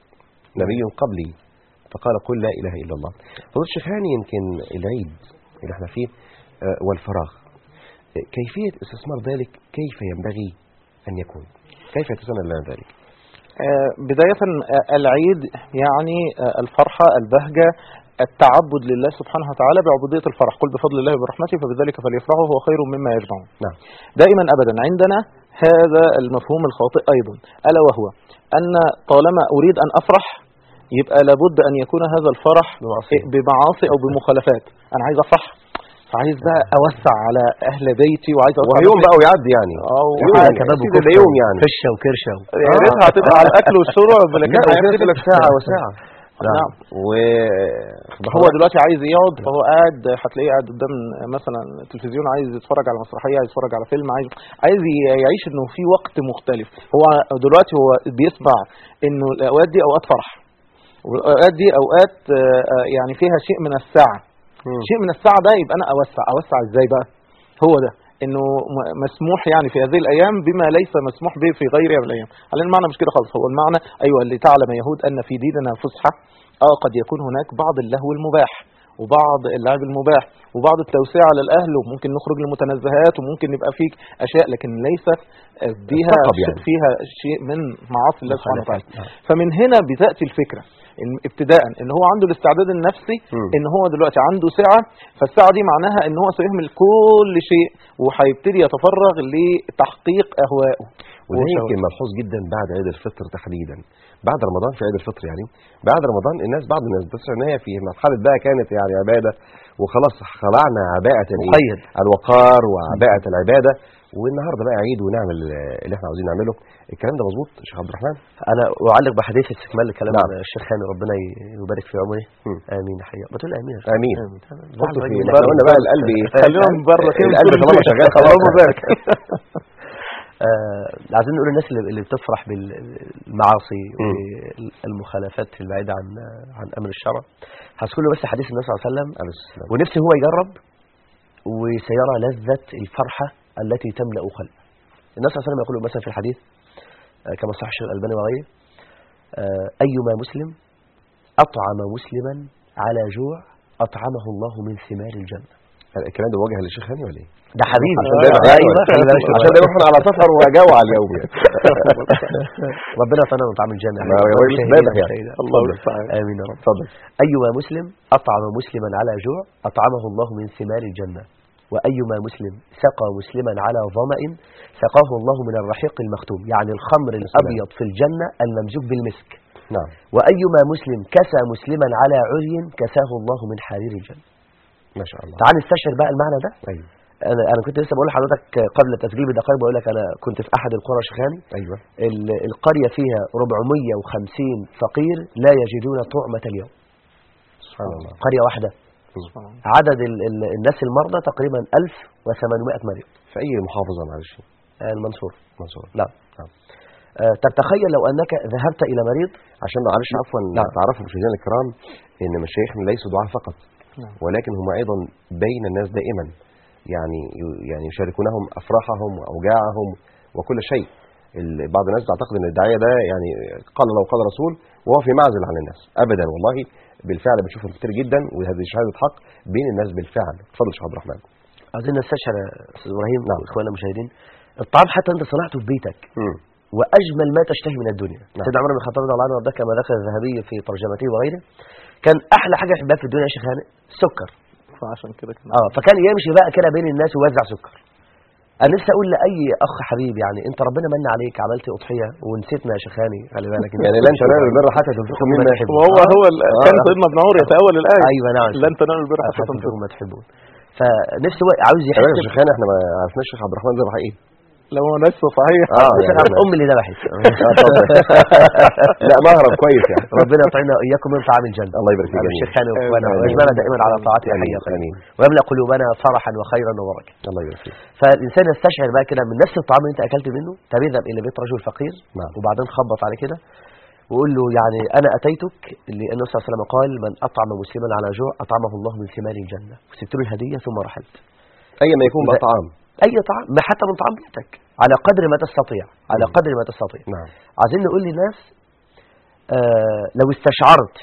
نبي قبلي فقال قل لا إله إلا الله فضل الشيخ هاني يمكن العيد اللي احنا فيه آه، والفراغ آه، كيفية استثمار ذلك كيف ينبغي أن يكون كيف يتسنى لنا ذلك آه، بداية آه، العيد يعني آه، الفرحة البهجة التعبد لله سبحانه وتعالى بعبودية الفرح قل بفضل الله وبرحمته فبذلك فليفرحوا هو خير مما يجمعون نعم دائما أبدا عندنا هذا المفهوم الخاطئ أيضا ألا وهو أن طالما أريد أن أفرح يبقى لابد أن يكون هذا الفرح بمعصية. بمعاصي أو بمخالفات أنا عايز أفرح فعايز بقى أوسع على أهل بيتي وعايز أوسع وهيوم على بقى ويعدي يعني أو يوم على يعني كباب سيدي وكفته ده يوم يعني فشه وكرشه يا ريتها هتبقى على الأكل والشرب لكن لا هيختلف. وفي لك ساعة وساعة نعم. و هو دلوقتي عايز يقعد فهو قاعد هتلاقيه قاعد قدام مثلا التلفزيون عايز يتفرج على مسرحيه عايز يتفرج على فيلم عايز عايز ي- يعيش انه في وقت مختلف هو دلوقتي هو بيسمع انه الاوقات دي اوقات فرح والاوقات دي اوقات آه، آه، يعني فيها شيء من السعه شيء من السعه ده يبقى انا اوسع اوسع ازاي بقى هو ده انه م- مسموح يعني في هذه الايام بما ليس مسموح به في غيرها من الايام هل المعنى مش كده خالص هو المعنى ايوه اللي تعلم يهود ان في ديننا فسحه اه قد يكون هناك بعض اللهو المباح وبعض اللعب المباح وبعض التوسعه للاهل وممكن نخرج لمتنزهات وممكن يبقى فيك اشياء لكن ليست فيها الثقب شيء يعني. فيها شيء من معاصي الله سبحانه وتعالى نعم. فمن هنا بتاتي الفكره إن ابتداء ان هو عنده الاستعداد النفسي مم. ان هو دلوقتي عنده سعه فالسعه دي معناها ان هو سيهمل كل شيء وهيبتدي يتفرغ لتحقيق اهوائه وده وشهواته. يمكن ملحوظ جدا بعد عيد الفطر تحديدا بعد رمضان في عيد الفطر يعني بعد رمضان الناس بعض الناس بتصير ان هي في مرحله بقى كانت يعني عباده وخلاص خلعنا عباءه الإيه؟ مقيد. الوقار وعباءه العباده والنهارده بقى عيد ونعمل آه، اللي احنا عاوزين نعمله الكلام ده مظبوط يا شيخ عبد الرحمن انا اعلق بحديث استكمال لكلام نعم. الشيخ هاني ربنا ي- يبارك في عمره مم. امين حقيقه بتقول امين يا شيخ. امين امين حط في زعل احنا راجل. قلنا بقى القلب ايه خلينا من بره كده القلب نقول طالما الفكرة. شغال خلاص اللهم بارك آه عايزين نقول الناس اللي, اللي بتفرح بالمعاصي مم. والمخالفات البعيده عن عن امر الشرع هذكر له بس حديث النبي صلى الله عليه وسلم عليه السلام. ونفسي هو يجرب وسيرى لذة الفرحة التي تملأ قلبه النبي صلى الله عليه وسلم يقول مثلا في الحديث آه، كما صح الشيخ الألباني وغيره آه، أيما مسلم أطعم مسلما على جوع أطعمه الله من ثمار الجنة الكلام ده موجه للشيخ هاني ولا ايه؟ ده حبيبي عشان ده يبقى أيوة خلي بالك من عشان ده يروح على سفر وجوع اليوم يعني ربنا يطعمنا من طعام الجنة ما هو الراجل شهيدا ذابح يعني. شهيدا. الله المستعان آمين يا رب اتفضل أيما مسلم أطعم مسلما على جوع أطعمه الله من ثمار الجنة وأيما مسلم سقى مسلما على ظمأ سقاه الله من الرحيق المختوم يعني الخمر الأبيض في الجنة الممزوج بالمسك نعم وأيما مسلم كسى مسلما على عري كساه الله من حرير الجنة ما شاء الله تعال نستشعر بقى المعنى ده ايوه أنا, أنا كنت لسه بقول لحضرتك قبل التسجيل بدقائق بقول لك أنا كنت في أحد القرى شيخاني ايوه ال- القرية فيها 450 فقير لا يجدون طعمة اليوم سبحان الله قرية واحدة عدد ال ال الناس المرضى تقريبا 1800 مريض في اي محافظه معلش آه، المنصور منصور نعم نعم. آه، طب تخيل لو أنك ذهبت إلى مريض عشان معلش عفوا نعم. تعرفوا مشاهدينا الكرام ان مشايخنا ليسوا دعاء فقط نعم. ولكن هم ايضا بين الناس دائما يعني يعني يشاركونهم افراحهم واوجاعهم وكل شيء ال- بعض الناس تعتقد ان الداعيه ده يعني قال لو قال رسول وهو في معزل عن الناس ابدا والله بالفعل بنشوفهم كتير جدا وهذه شهاده حق بين الناس بالفعل اتفضل يا شيخ عبد الرحمن عايزين نستشعر يا أستاذ إبراهيم نعم إخواننا المشاهدين الطعام حتى أنت صنعته في بيتك مم. وأجمل ما تشتهي من الدنيا نعم. سيدنا عمر بن الخطاب رضي الله عنه وارضاه كما ذكر الذهبي في ترجمته وغيره كان أحلى حاجة يحبها في الدنيا يا شيخ هانئ السكر فعشان كده كان اه فكان يمشي بقى كده بين الناس ويوزع سكر انا لسه اقول لاي اخ حبيب يعني انت ربنا من عليك عملت اضحيه ونسيتنا يا شيخاني خلي بالك انت يعني لن تنالوا البر حتى تنفقوا مما تحبون. وهو هو ال- كان سيدنا ابن عمر يتأول الآية ايوه نعم لن تنالوا البر حتى حتى تنفقوا تنفقوا ما تحبون فنفسه هو عاوز يا راجل يحس شيخان احنا ما عرفناش الشيخ عبد الرحمن ذبح ايه لو هو نفسه صحيح اه بس يعني انا امي اللي ذبحت آه، اتفضل. لا مهرب كويس يعني ربنا يطعمنا واياكم من طعام الجنه الله يبارك فيك آمين. جميل. الشيخ خالد واخوانا آمين. واجمعنا دائما على طاعته آمين. حيا خير آمين. ويملا قلوبنا فرحا وخيرا وبركه الله يبارك فيك فالانسان يستشعر بقى كده من نفس الطعام اللي انت اكلت منه طب اذهب الى بيت رجل فقير نعم. وبعدين خبط عليه كده وقول له يعني انا اتيتك لان النبي صلى الله عليه وسلم قال من اطعم مسلما على جوع اطعمه الله من ثمار الجنه وسبت له الهديه ثم رحلت اي ما يكون بقى إذا- طعام اي طعام ما حتى من طعام بيتك على قدر ما تستطيع على مم. قدر ما تستطيع نعم عايزين نقول للناس آه لو استشعرت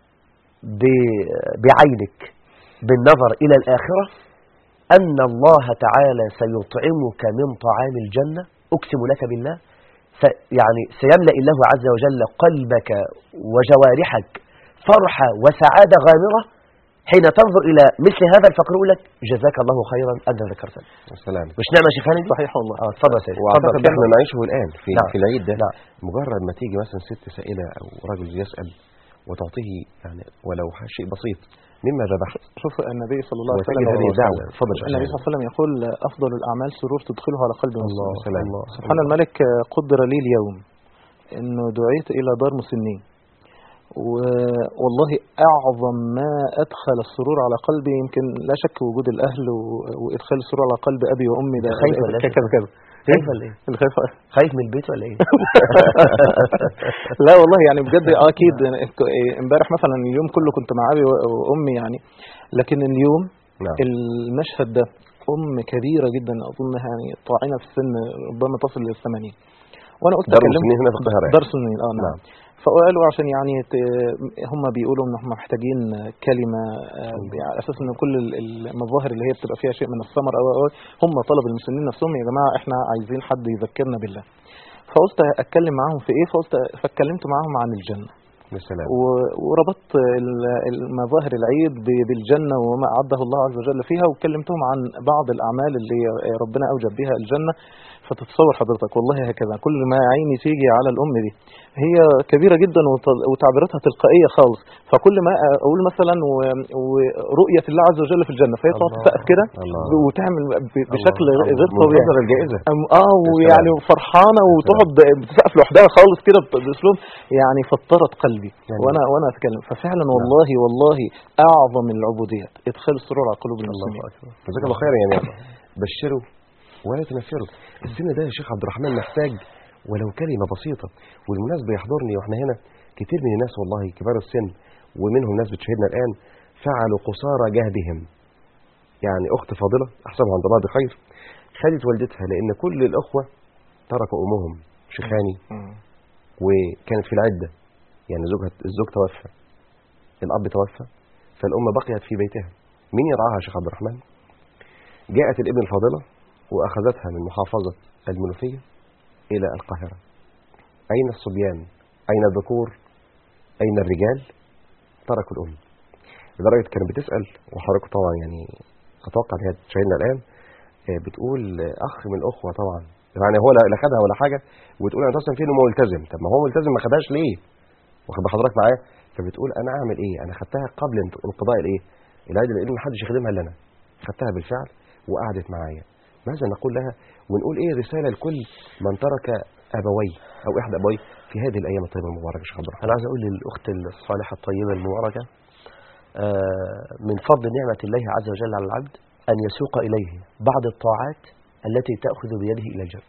ب- بعينك بالنظر إلى الآخرة أن الله تعالى سيطعمك من طعام الجنة أقسم لك بالله س- يعني سيملأ الله عز وجل قلبك وجوارحك فرحة وسعادة غامرة حين تنظر إلى مثل هذا الفقر يقول لك جزاك الله خيرا أنت ذكرتني والسلام مش نعمة يا شيخاني دي؟ صحيح والله اه اتفضل يا سيدي واعتقد اتفضل احنا نعيشه الان في نعم. في العيد ده نعم. مجرد ما تيجي مثلا ست سائله او رجل يسال وتعطيه يعني ولو شيء بسيط مما ذبحت شوف النبي صلى الله عليه وتجد وسلم هذه دعوه اتفضل يا النبي شيخ صلى الله عليه وسلم يقول أفضل الأعمال سرور تدخله على قلب الله مسلم سلام سبحان الملك آه، قدر لي اليوم انه دعيت الى دار مسنين و- والله اعظم ما ادخل السرور على قلبي يمكن لا شك وجود الاهل و- وادخال السرور على قلب ابي وامي ده خايف ولا إيه؟ كذا كذا خايف ولا ايه؟ الخايف خايف من البيت ولا ايه؟ لا والله يعني بجد آه اكيد امبارح مثلا اليوم كله كنت مع ابي و- وامي يعني لكن اليوم نعم المشهد ده ام كبيره جدا اظنها يعني طاعنه في السن ربما تصل للثمانين وانا قلت دار أكلم- المسنين هنا في القاهره يعني. دار سنين اه نعم نعم. فقالوا عشان يعني ت- هم بيقولوا ان هم محتاجين كلمه آه، على اساس ان كل ال- المظاهر اللي هي بتبقى فيها شيء من الثمر او أو هم طلب المسلمين نفسهم يا جماعه احنا عايزين حد يذكرنا بالله فقلت اتكلم معاهم في ايه فقلت فاتكلمت معاهم عن الجنه بالسلام و- وربطت ال- المظاهر العيد ب- بالجنة وما أعده الله عز وجل فيها وكلمتهم عن بعض الأعمال اللي ربنا أوجب بها الجنة فتتصور حضرتك والله هكذا كل ما عيني تيجي على الأم دي هي كبيرة جدا وت- وتعبيراتها تلقائية خالص فكل ما أقول مثلا و- ورؤية الله عز وجل في الجنة فهي تقعد الله. تسقف كده الله. وتعمل ب- بشكل الله. غير طبيعي منتظر الجائزه أم اه ويعني فرحانه وتقعد بتسقف لوحدها خالص كده ب- باسلوب يعني فطرت قلبي يعني- وانا وانا اتكلم ففعلا والله والله اعظم العبوديات ادخال السرور على قلوب المسلمين جزاك الله خيرا يعني بشروا ولا تنفروا السن ده يا شيخ عبد الرحمن محتاج ولو كلمه بسيطه والمناسبه يحضرني واحنا هنا كتير من الناس والله كبار السن ومنهم ناس بتشاهدنا الان فعلوا قصارى جهدهم يعني اخت فاضله احسبها عند الله بخير خدت والدتها لان كل الاخوه تركوا امهم شيخاني مم. وكانت في العده يعني زوجها الزوج توفى الأب توفى فالأم بقيت في بيتها مين يرعاها يا شيخ عبد الرحمن جاءت الابن الفاضلة وأخذتها من محافظة المنوفية إلى القاهرة أين الصبيان أين الذكور أين الرجال تركوا الأم لدرجة كانت بتسأل وحضرتك طبعا يعني أتوقع إن هي تشاهدنا الآن آه، بتقول آه، أخ من الأخوة طبعا يعني هو لا لا خدها ولا حاجة وتقول أنا أصلا فين هو ملتزم طب ما هو ملتزم ما خدهاش ليه واخد بال حضرتك معايا فبتقول أنا أعمل إيه أنا خدتها قبل انت- انقضاء الإيه العيد لأن محدش يخدمها إلا أنا خدتها بالفعل وقعدت معايا ماذا نقول لها ونقول إيه رسالة لكل من ترك أبويه أو إحدى أبويه في هذه الأيام الطيبة المباركة يا شيخ عبد الرحمن أنا عايز أقول للأخت الصالحة الطيبة المباركة آه، من فضل نعمة الله عز وجل على العبد أن يسوق إليه بعض الطاعات التي تأخذ بيده إلى الجنة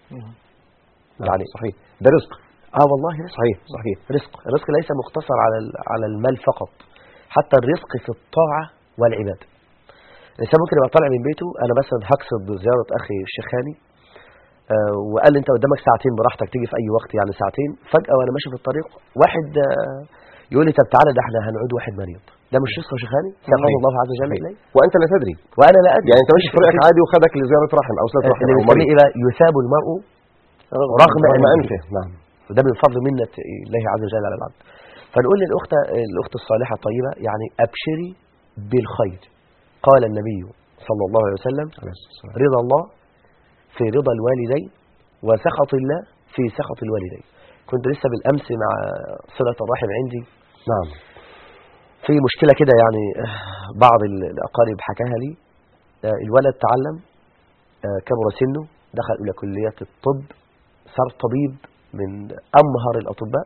يعني صحيح ده رزق آه والله رزق صحيح صحيح رزق الرزق ليس مقتصر على ال- على المال فقط حتى الرزق في الطاعة والعبادة الإنسان ممكن يبقى طالع من بيته أنا مثلا هقصد زيارة أخي الشيخ هاني آه، وقال لي أنت قدامك ساعتين براحتك تيجي في أي وقت يعني ساعتين فجأة وأنا ماشي في الطريق واحد آه، يقول لي طب تعالى ده احنا هنعود واحد مريض ده مش رزق يا شيخ هاني ساقه صحيح. الله عز وجل صحيح. إليه وأنت لا تدري وأنا لا أدري يعني أنت ماشي في طريقك عادي وخدك لزيارة رحم أو صلة رحم اللي أو بنسميه مريض إيه بقى يثاب المرء رغم رغم أنفه أنفه نعم وده من فضل منة الله عز وجل على العبد فنقول للأخت الأخت الصالحة الطيبة يعني أبشري بالخير قال النبي صلى الله عليه وسلم عليه الصلاة والسلام. رضا الله في رضا الوالدين وسخط الله في سخط الوالدين كنت لسه بالأمس مع صلة الرحم عندي نعم في مشكلة كده يعني آه، بعض ال- الأقارب حكاها لي آه، الولد تعلم آه، كبر سنه دخل إلى كلية الطب صار طبيب من أمهر الأطباء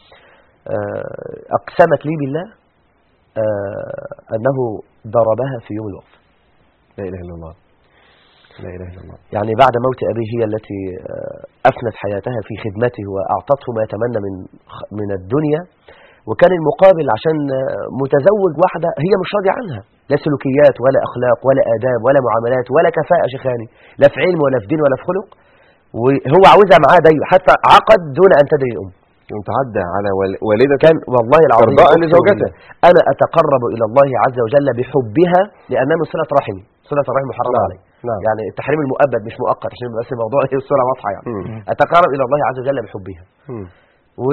آه، أقسمت لي بالله آه، أنه ضربها في يوم الوقف لا إله إلا الله لا إله إلا الله يعني بعد موت أبيه هي التي آه، أفنت حياتها في خدمته وأعطته ما يتمنى من خ- من الدنيا وكان المقابل عشان آه، متزوج واحدة هي مش راضية عنها لا سلوكيات ولا أخلاق ولا آداب ولا معاملات ولا كفاءة شيخاني لا في علم ولا في دين ولا في خلق وهو عاوزها معاه دايما حتى عقد دون أن تدري الأم وتعدى على وال- والدة كان والله العظيم إرضاء أقسم لزوجته. بالله، أنا أتقرب إلى الله عز وجل بحبها لأنها من صلة رحمي صلة الرحم محرمة نعم. علي نعم. يعني التحريم المؤبد مش مؤقت عشان بس الموضوع هي الصورة واضحة يعني مم. أتقرب إلى الله عز وجل بحبها مم. و...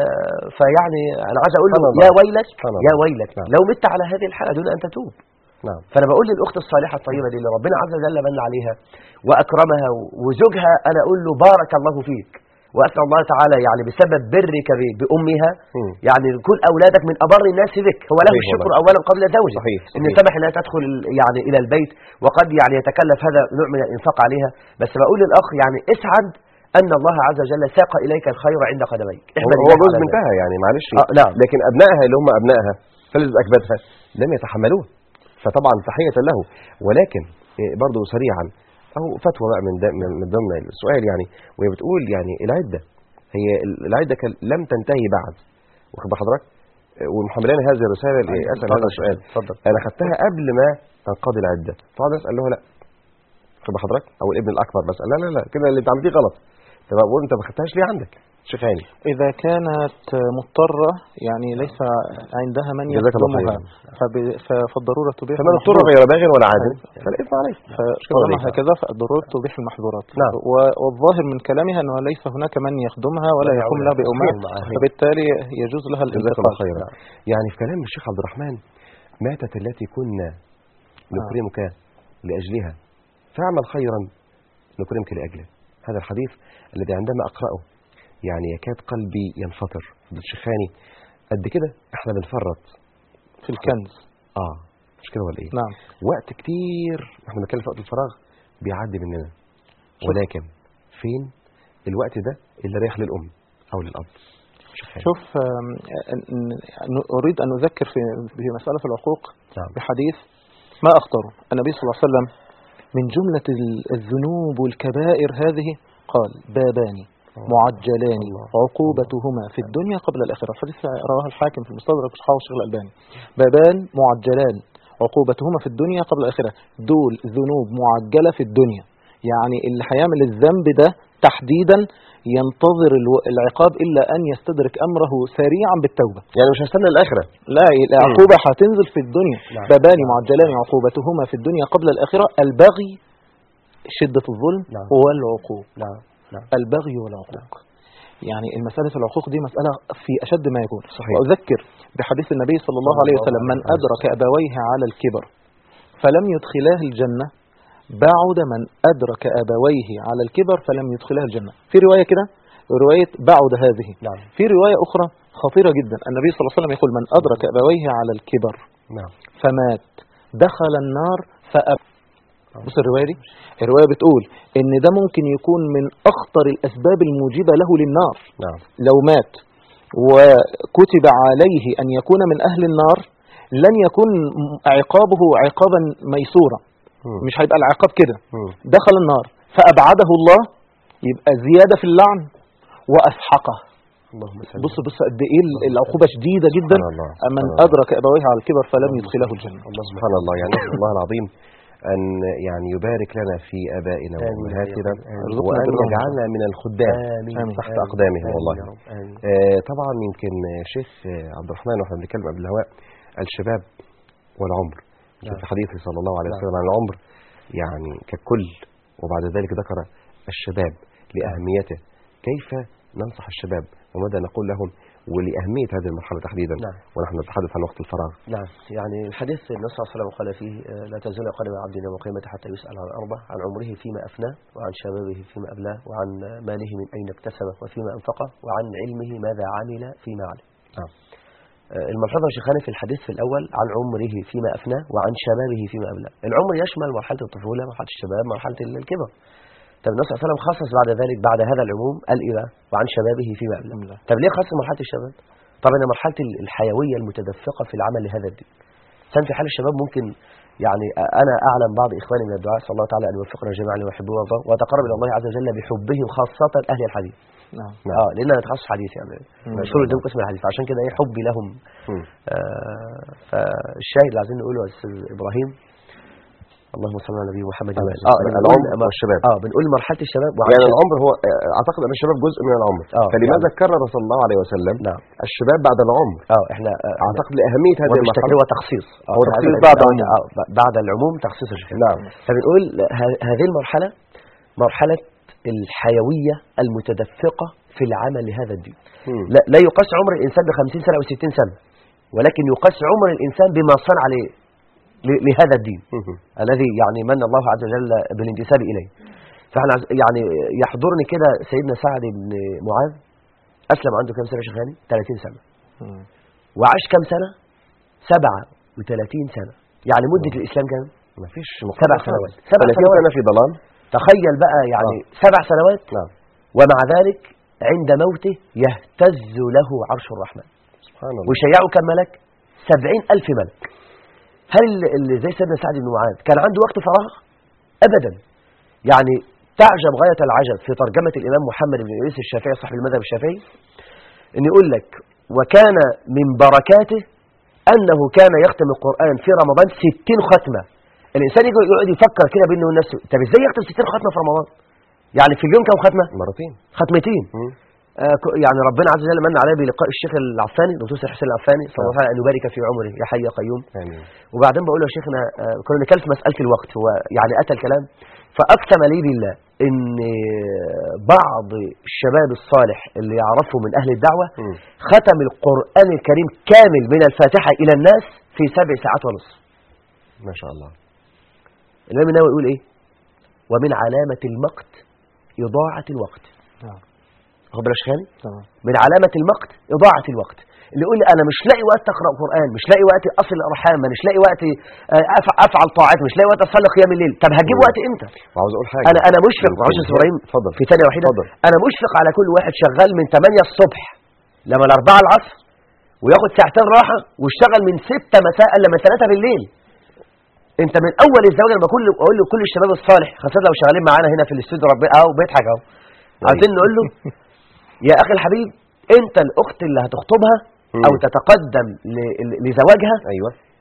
فيعني أنا عايز أقول له سبحان الله. يا ويلك سبحان يا الله. ويلك نعم. لو مت على هذه الحالة دون أن تتوب نعم فأنا بقول للأخت الصالحة الطيبة دي اللي ربنا عز وجل من عليها وأكرمها وزوجها أنا أقول له بارك الله فيك وأسأل الله تعالى يعني بسبب برك ب- بأمها مم. يعني كل أولادك من أبر الناس بك هو له صحيح الشكر والله. أولا قبل زوجه صحيح، إن صحيح. سمح لها تدخل ال- يعني إلى البيت وقد يعني يتكلف هذا نوع من الإنفاق عليها بس بقول للأخ يعني اسعد أن الله عز وجل ساق إليك الخير عند قدميك هو احمد هو الله جوز على ذلك. بنتها يعني معلش آه، نعم. لكن أبنائها اللي هم أبنائها فلذ أكبادها لم يتحملوه فطبعا تحية له ولكن إيه، برضه سريعا أو فتوى بقى من ده- من من ضمن السؤال يعني وهي بتقول يعني العدة هي ال- العدة كان- لم تنتهي بعد واخد بال حضرتك إيه، ومحملاني هذه الرسالة اللي أسأل اتفضل هذا يا السؤال شيخ، اتفضل. أنا خدتها قبل ما تنقضي العدة فقعد أسأل له لا واخد بال حضرتك أو الابن الأكبر بس لا لا لا كده اللي أنت عملتيه غلط طب أقول أنت ما خدتهاش ليه عندك شيخ هاني إذا كانت مضطرة يعني ليس عندها من جزاك الله يخدمها خيرا. فب- فالضرورة تبيح فمن اضطر المحظورات. غير باغ ولا عاد فالإثم عليه فطالما هكذا فالضرورة تبيح المحظورات نعم. و- والظاهر من كلامها أنه ليس هناك من يخدمها ولا ولا يقوم يعول لها على بأمها التصوير معها. فبالتالي يجوز لها جزاك الله الانتقال خيرا يعني في كلام الشيخ عبد الرحمن ماتت التي كنا نكرمك لأجلها فاعمل خيرا نكرمك لأجله هذا الحديث الذي عندما أقرأه يعني يكاد قلبي ينفطر بالشيخاني قد كده احنا بنفرط في الكنز اه مش كده ولا ايه نعم وقت كتير احنا بنتكلم في وقت الفراغ بيعدي مننا ولكن فين الوقت ده اللي رايح للأم أو للأب شيخاني. شوف آم، أن- أن- أريد أن أذكر في في مسألة العقوق نعم. بحديث ما أخطره النبي صلى الله عليه وسلم من جملة ال- الذنوب والكبائر هذه قال بابان معجلان عقوبتهما في الدنيا قبل الآخرة الحديث رواه الحاكم في المستدرك وصححه الشيخ الألباني بابان معجلان عقوبتهما في الدنيا قبل الآخرة دول ذنوب معجلة في الدنيا يعني اللي هيعمل الذنب ده تحديدا ينتظر الو- العقاب إلا أن يستدرك أمره سريعا بالتوبة يعني مش هستنى الاخره لا العقوبة هتنزل في الدنيا بابان معجلان عقوبتهما في الدنيا قبل الآخرة البغي شدة الظلم نعم. والعقوق نعم نعم البغي والعقوق يعني المسألة العقوق دي مسألة في أشد ما يكون صحيح. وأذكر بحديث النبي صلى الله عليه وسلم من أدرك أبويه على الكبر فلم يدخلاه الجنة بعد من أدرك أبويه على الكبر فلم يدخلاه الجنة في رواية كده رواية بعد هذه نعم في رواية أخرى خطيرة جدا النبي صلى الله عليه وسلم يقول من أدرك أبويه على الكبر نعم فمات دخل النار فأب بص الرواية دي الرواية بتقول إن ده ممكن يكون من أخطر الأسباب الموجبة له للنار نعم لو مات وكتب عليه أن يكون من أهل النار لن يكون عقابه عقابا ميسورا مم. مش هيبقى العقاب كده مم. دخل النار فأبعده الله يبقى زيادة في اللعن وأسحقه اللهم صل بص بص قد ايه العقوبة شديدة جدا سبحان الله، من سبحان الله. أدرك أبويه على الكبر فلم يدخله الجنة الله سبحان الله يعني نسأل الله العظيم أن يعني يبارك لنا في آبائنا آمين. وأمهاتنا آمين. وأن ارزقنا برهم. يجعلنا من الخدام آمين آمين. تحت آمين. أقدامهم آمين والله يا رب. آمين. آه، طبعا يمكن آه، شيخ آه، عبد الرحمن واحنا بنتكلم قبل الهواء الشباب والعمر يمكن نعم. في حديثه صلى الله عليه نعم. وسلم عن العمر يعني ككل وبعد ذلك ذكر الشباب لأهميته كيف ننصح الشباب وماذا نقول لهم ولأهمية هذه المرحلة تحديدا نعم. ونحن نتحدث عن وقت الفراغ نعم يعني الحديث النبي صلى الله عليه وسلم قال فيه آه، لا تزول قدم عبد يوم القيامة حتى يسأل عن أربع عن عمره فيما أفناه وعن شبابه فيما أبلاه وعن ماله من أين اكتسبه وفيما أنفقه وعن علمه ماذا عمل فيما علم نعم. آه، الملحوظة يا شيخاني في الحديث في الأول عن عمره فيما أفناه وعن شبابه فيما أبلاه العمر يشمل مرحلة الطفولة مرحلة الشباب مرحلة الكبر طب النبي صلى الله عليه وسلم خصص بعد ذلك بعد هذا العموم قال إيه بقى وعن شبابه فيما أبلاه لا. طب ليه خص مرحلة الشباب طبعا مرحلة ال- الحيوية المتدفقة في العمل لهذا الدين كان في حال الشباب ممكن يعني أنا أعلم بعض إخواني من الدعاء صلى الله تعالى أن يوفقنا جميعا لما يحبه ويرضاه وأتقرب إلى الله عز وجل بحبهم خاصة أهل الحديث نعم اه لان انا تخصص حديث يعني مشهور قدام قسم الحديث عشان كده ايه حبي لهم مم. آه فالشاهد اللي عايزين نقوله يا استاذ ابراهيم اللهم صل على نبي محمد عليه وآله. الصلاة اه والسلام. بنقول العمر والشباب. اه بنقول مرحله الشباب وعن يعني شباب- العمر هو آه، أعتقد أن الشباب جزء من العمر آه، فلماذا يعني. كرر صلى الله عليه وسلم نعم الشباب بعد العمر اه احنا آه أعتقد لأهمية هذه هو مش المرحلة هو تخصيص آه، هو في تخصيص هذا- بعد آه، العموم. آه، ب- بعد العموم تخصيص الشباب نعم. فبنقول ه- هذه المرحله مرحله الحيويه المتدفقه في العمل لهذا الدين مم. لا, لا يقاس عمر الإنسان ب 50 سنة أو 60 سنة ولكن يقاس عمر الإنسان بما صنع ل- ل- لهذا الدين مم. الذي يعني من الله عز وجل بالانتساب إليه فاحنا عايز- يعني يحضرني كده سيدنا سعد بن معاذ أسلم عنده كم سنة يا شيخ هاني؟ 30 سنة مم. وعاش كم سنة 37 سنة يعني مدة الإسلام كام مفيش سبع مقارنة سنوات. خالص. سبع 30 سنوات. سنة في ضلال تخيل بقى يعني سبع سنوات نعم ومع ذلك عند موته يهتز له عرش الرحمن سبحان الله ويشيعوا كم ملك سبعين ألف ملك هل اللي- اللي زي سيدنا سعد بن معاذ كان عنده وقت فراغ أبدا يعني تعجب غاية العجب في ترجمة الإمام محمد بن إدريس الشافعي صاحب المذهب الشافعي أن يقول لك وكان من بركاته أنه كان يختم القرآن في رمضان ستين ختمة الإنسان يجي يقعد يفكر كده بينه وبين نفسه طب إزاي يختم ستين ختمة في رمضان يعني في اليوم كم ختمة مرتين ختمتين مم. آه، ك- يعني ربنا عز وجل من عليه بلقاء الشيخ العفاني دكتور سيد حسين العفاني صلى الله عليه وسلم ان يبارك في عمره يا حي يا قيوم آمين وبعدين بقول له يا شيخنا آه، كنا بنتكلم في مساله الوقت هو يعني اتى الكلام فاقسم لي بالله ان آه، بعض الشباب الصالح اللي يعرفه من اهل الدعوه مم. ختم القران الكريم كامل من الفاتحه الى الناس في سبع ساعات ونصف ما شاء الله الامام النووي يقول ايه ومن علامه المقت اضاعه الوقت نعم واخد بالك يا شيخ هاني؟ تمام من علامة المقت إضاعة الوقت اللي يقول لي أنا مش لاقي وقت أقرأ قرآن مش لاقي وقت أصل الأرحام مش لاقي وقت آه، أف- أفعل طاعات مش لاقي وقت أصلي قيام الليل طب هجيب مم. وقت إمتى وعاوز أقول حاجة أنا أنا مشفق معلش يا أستاذ إبراهيم اتفضل في ثانية واحدة اتفضل. أنا مشفق على كل واحد شغال من 8 الصبح لما الأربعة العصر وياخد ساعتين راحة ويشتغل من 6 مساء لما 3 بالليل انت من اول الزواج لما كل اقول له كل الشباب الصالح خاصه لو شغالين معانا هنا في الاستوديو ربنا اهو بيضحك اهو عايزين نقول له يا اخي الحبيب انت الاخت اللي هتخطبها او مم. تتقدم ل- ل- لزواجها أيوة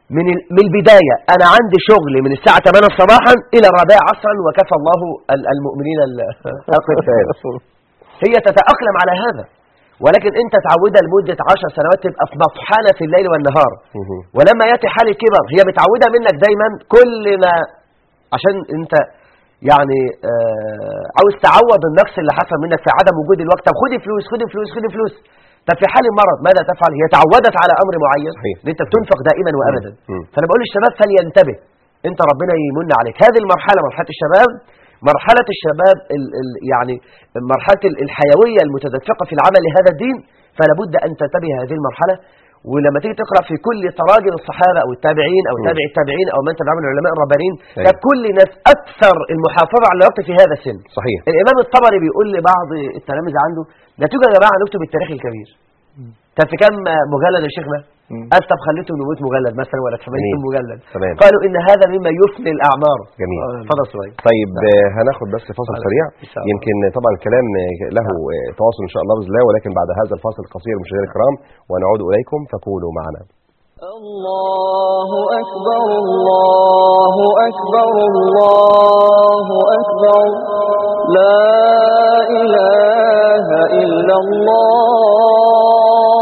من ال- من البداية أنا عندي شغل من الساعة 8 صباحا إلى الرابعة عصرا وكفى الله ال- المؤمنين ال- القتال هي تتأقلم على هذا ولكن أنت تعودها لمدة 10 سنوات تبقى في مطحنة في الليل والنهار مهم. ولما يأتي حال الكبر هي متعودة منك دايما كل ما عشان أنت يعني آه عاوز تعوض النقص اللي حصل منك في عدم وجود الوقت طب خدي فلوس خدي فلوس خدي فلوس طب في حال المرض ماذا تفعل هي تعودت على أمر معين صحيح. ان انت بتنفق دائما وابدا مم. فانا بقول للشباب فلينتبه انت ربنا يمن عليك هذه المرحله مرحله الشباب مرحله الشباب ال ال يعني مرحله ال- الحيويه المتدفقه في العمل لهذا الدين فلا بد ان تنتبه هذه المرحله ولما تيجي تقرا في كل تراجم الصحابه او التابعين او تابع التابعين او من تبعهم من العلماء الربانيين أيوة. كل ناس اكثر المحافظه على الوقت في هذا السن صحيح الامام الطبري بيقول لبعض التلاميذ عنده لا توجد يا جماعه نكتب التاريخ الكبير طب في كم مجلد يا شيخنا مم. قال طب خليته 100 مجلد مثلا ولا 80 جميل. مجلد تمام. قالوا ان هذا مما يفني الاعمار جميل. اتفضل شويه طيب آه، هناخد بس فاصل إن سريع شاء الله. يمكن طبعا الكلام آه، له آه، تواصل ان شاء الله باذن الله ولكن بعد هذا الفاصل القصير مشاهدينا الكرام ونعود اليكم فكونوا معنا الله أكبر الله أكبر الله أكبر لا إله إلا الله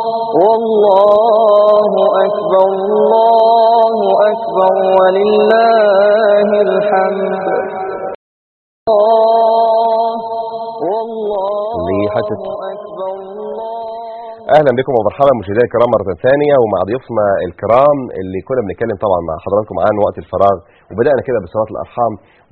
والله أكبر الله أكبر ولله الحمد الله والله لحتة أكبر الله اهلا بكم ومرحبا مشاهدينا الكرام مره ثانيه ومع ضيوفنا الكرام اللي كنا بنتكلم طبعا مع حضراتكم عن وقت الفراغ وبدانا كده بصلاه الارحام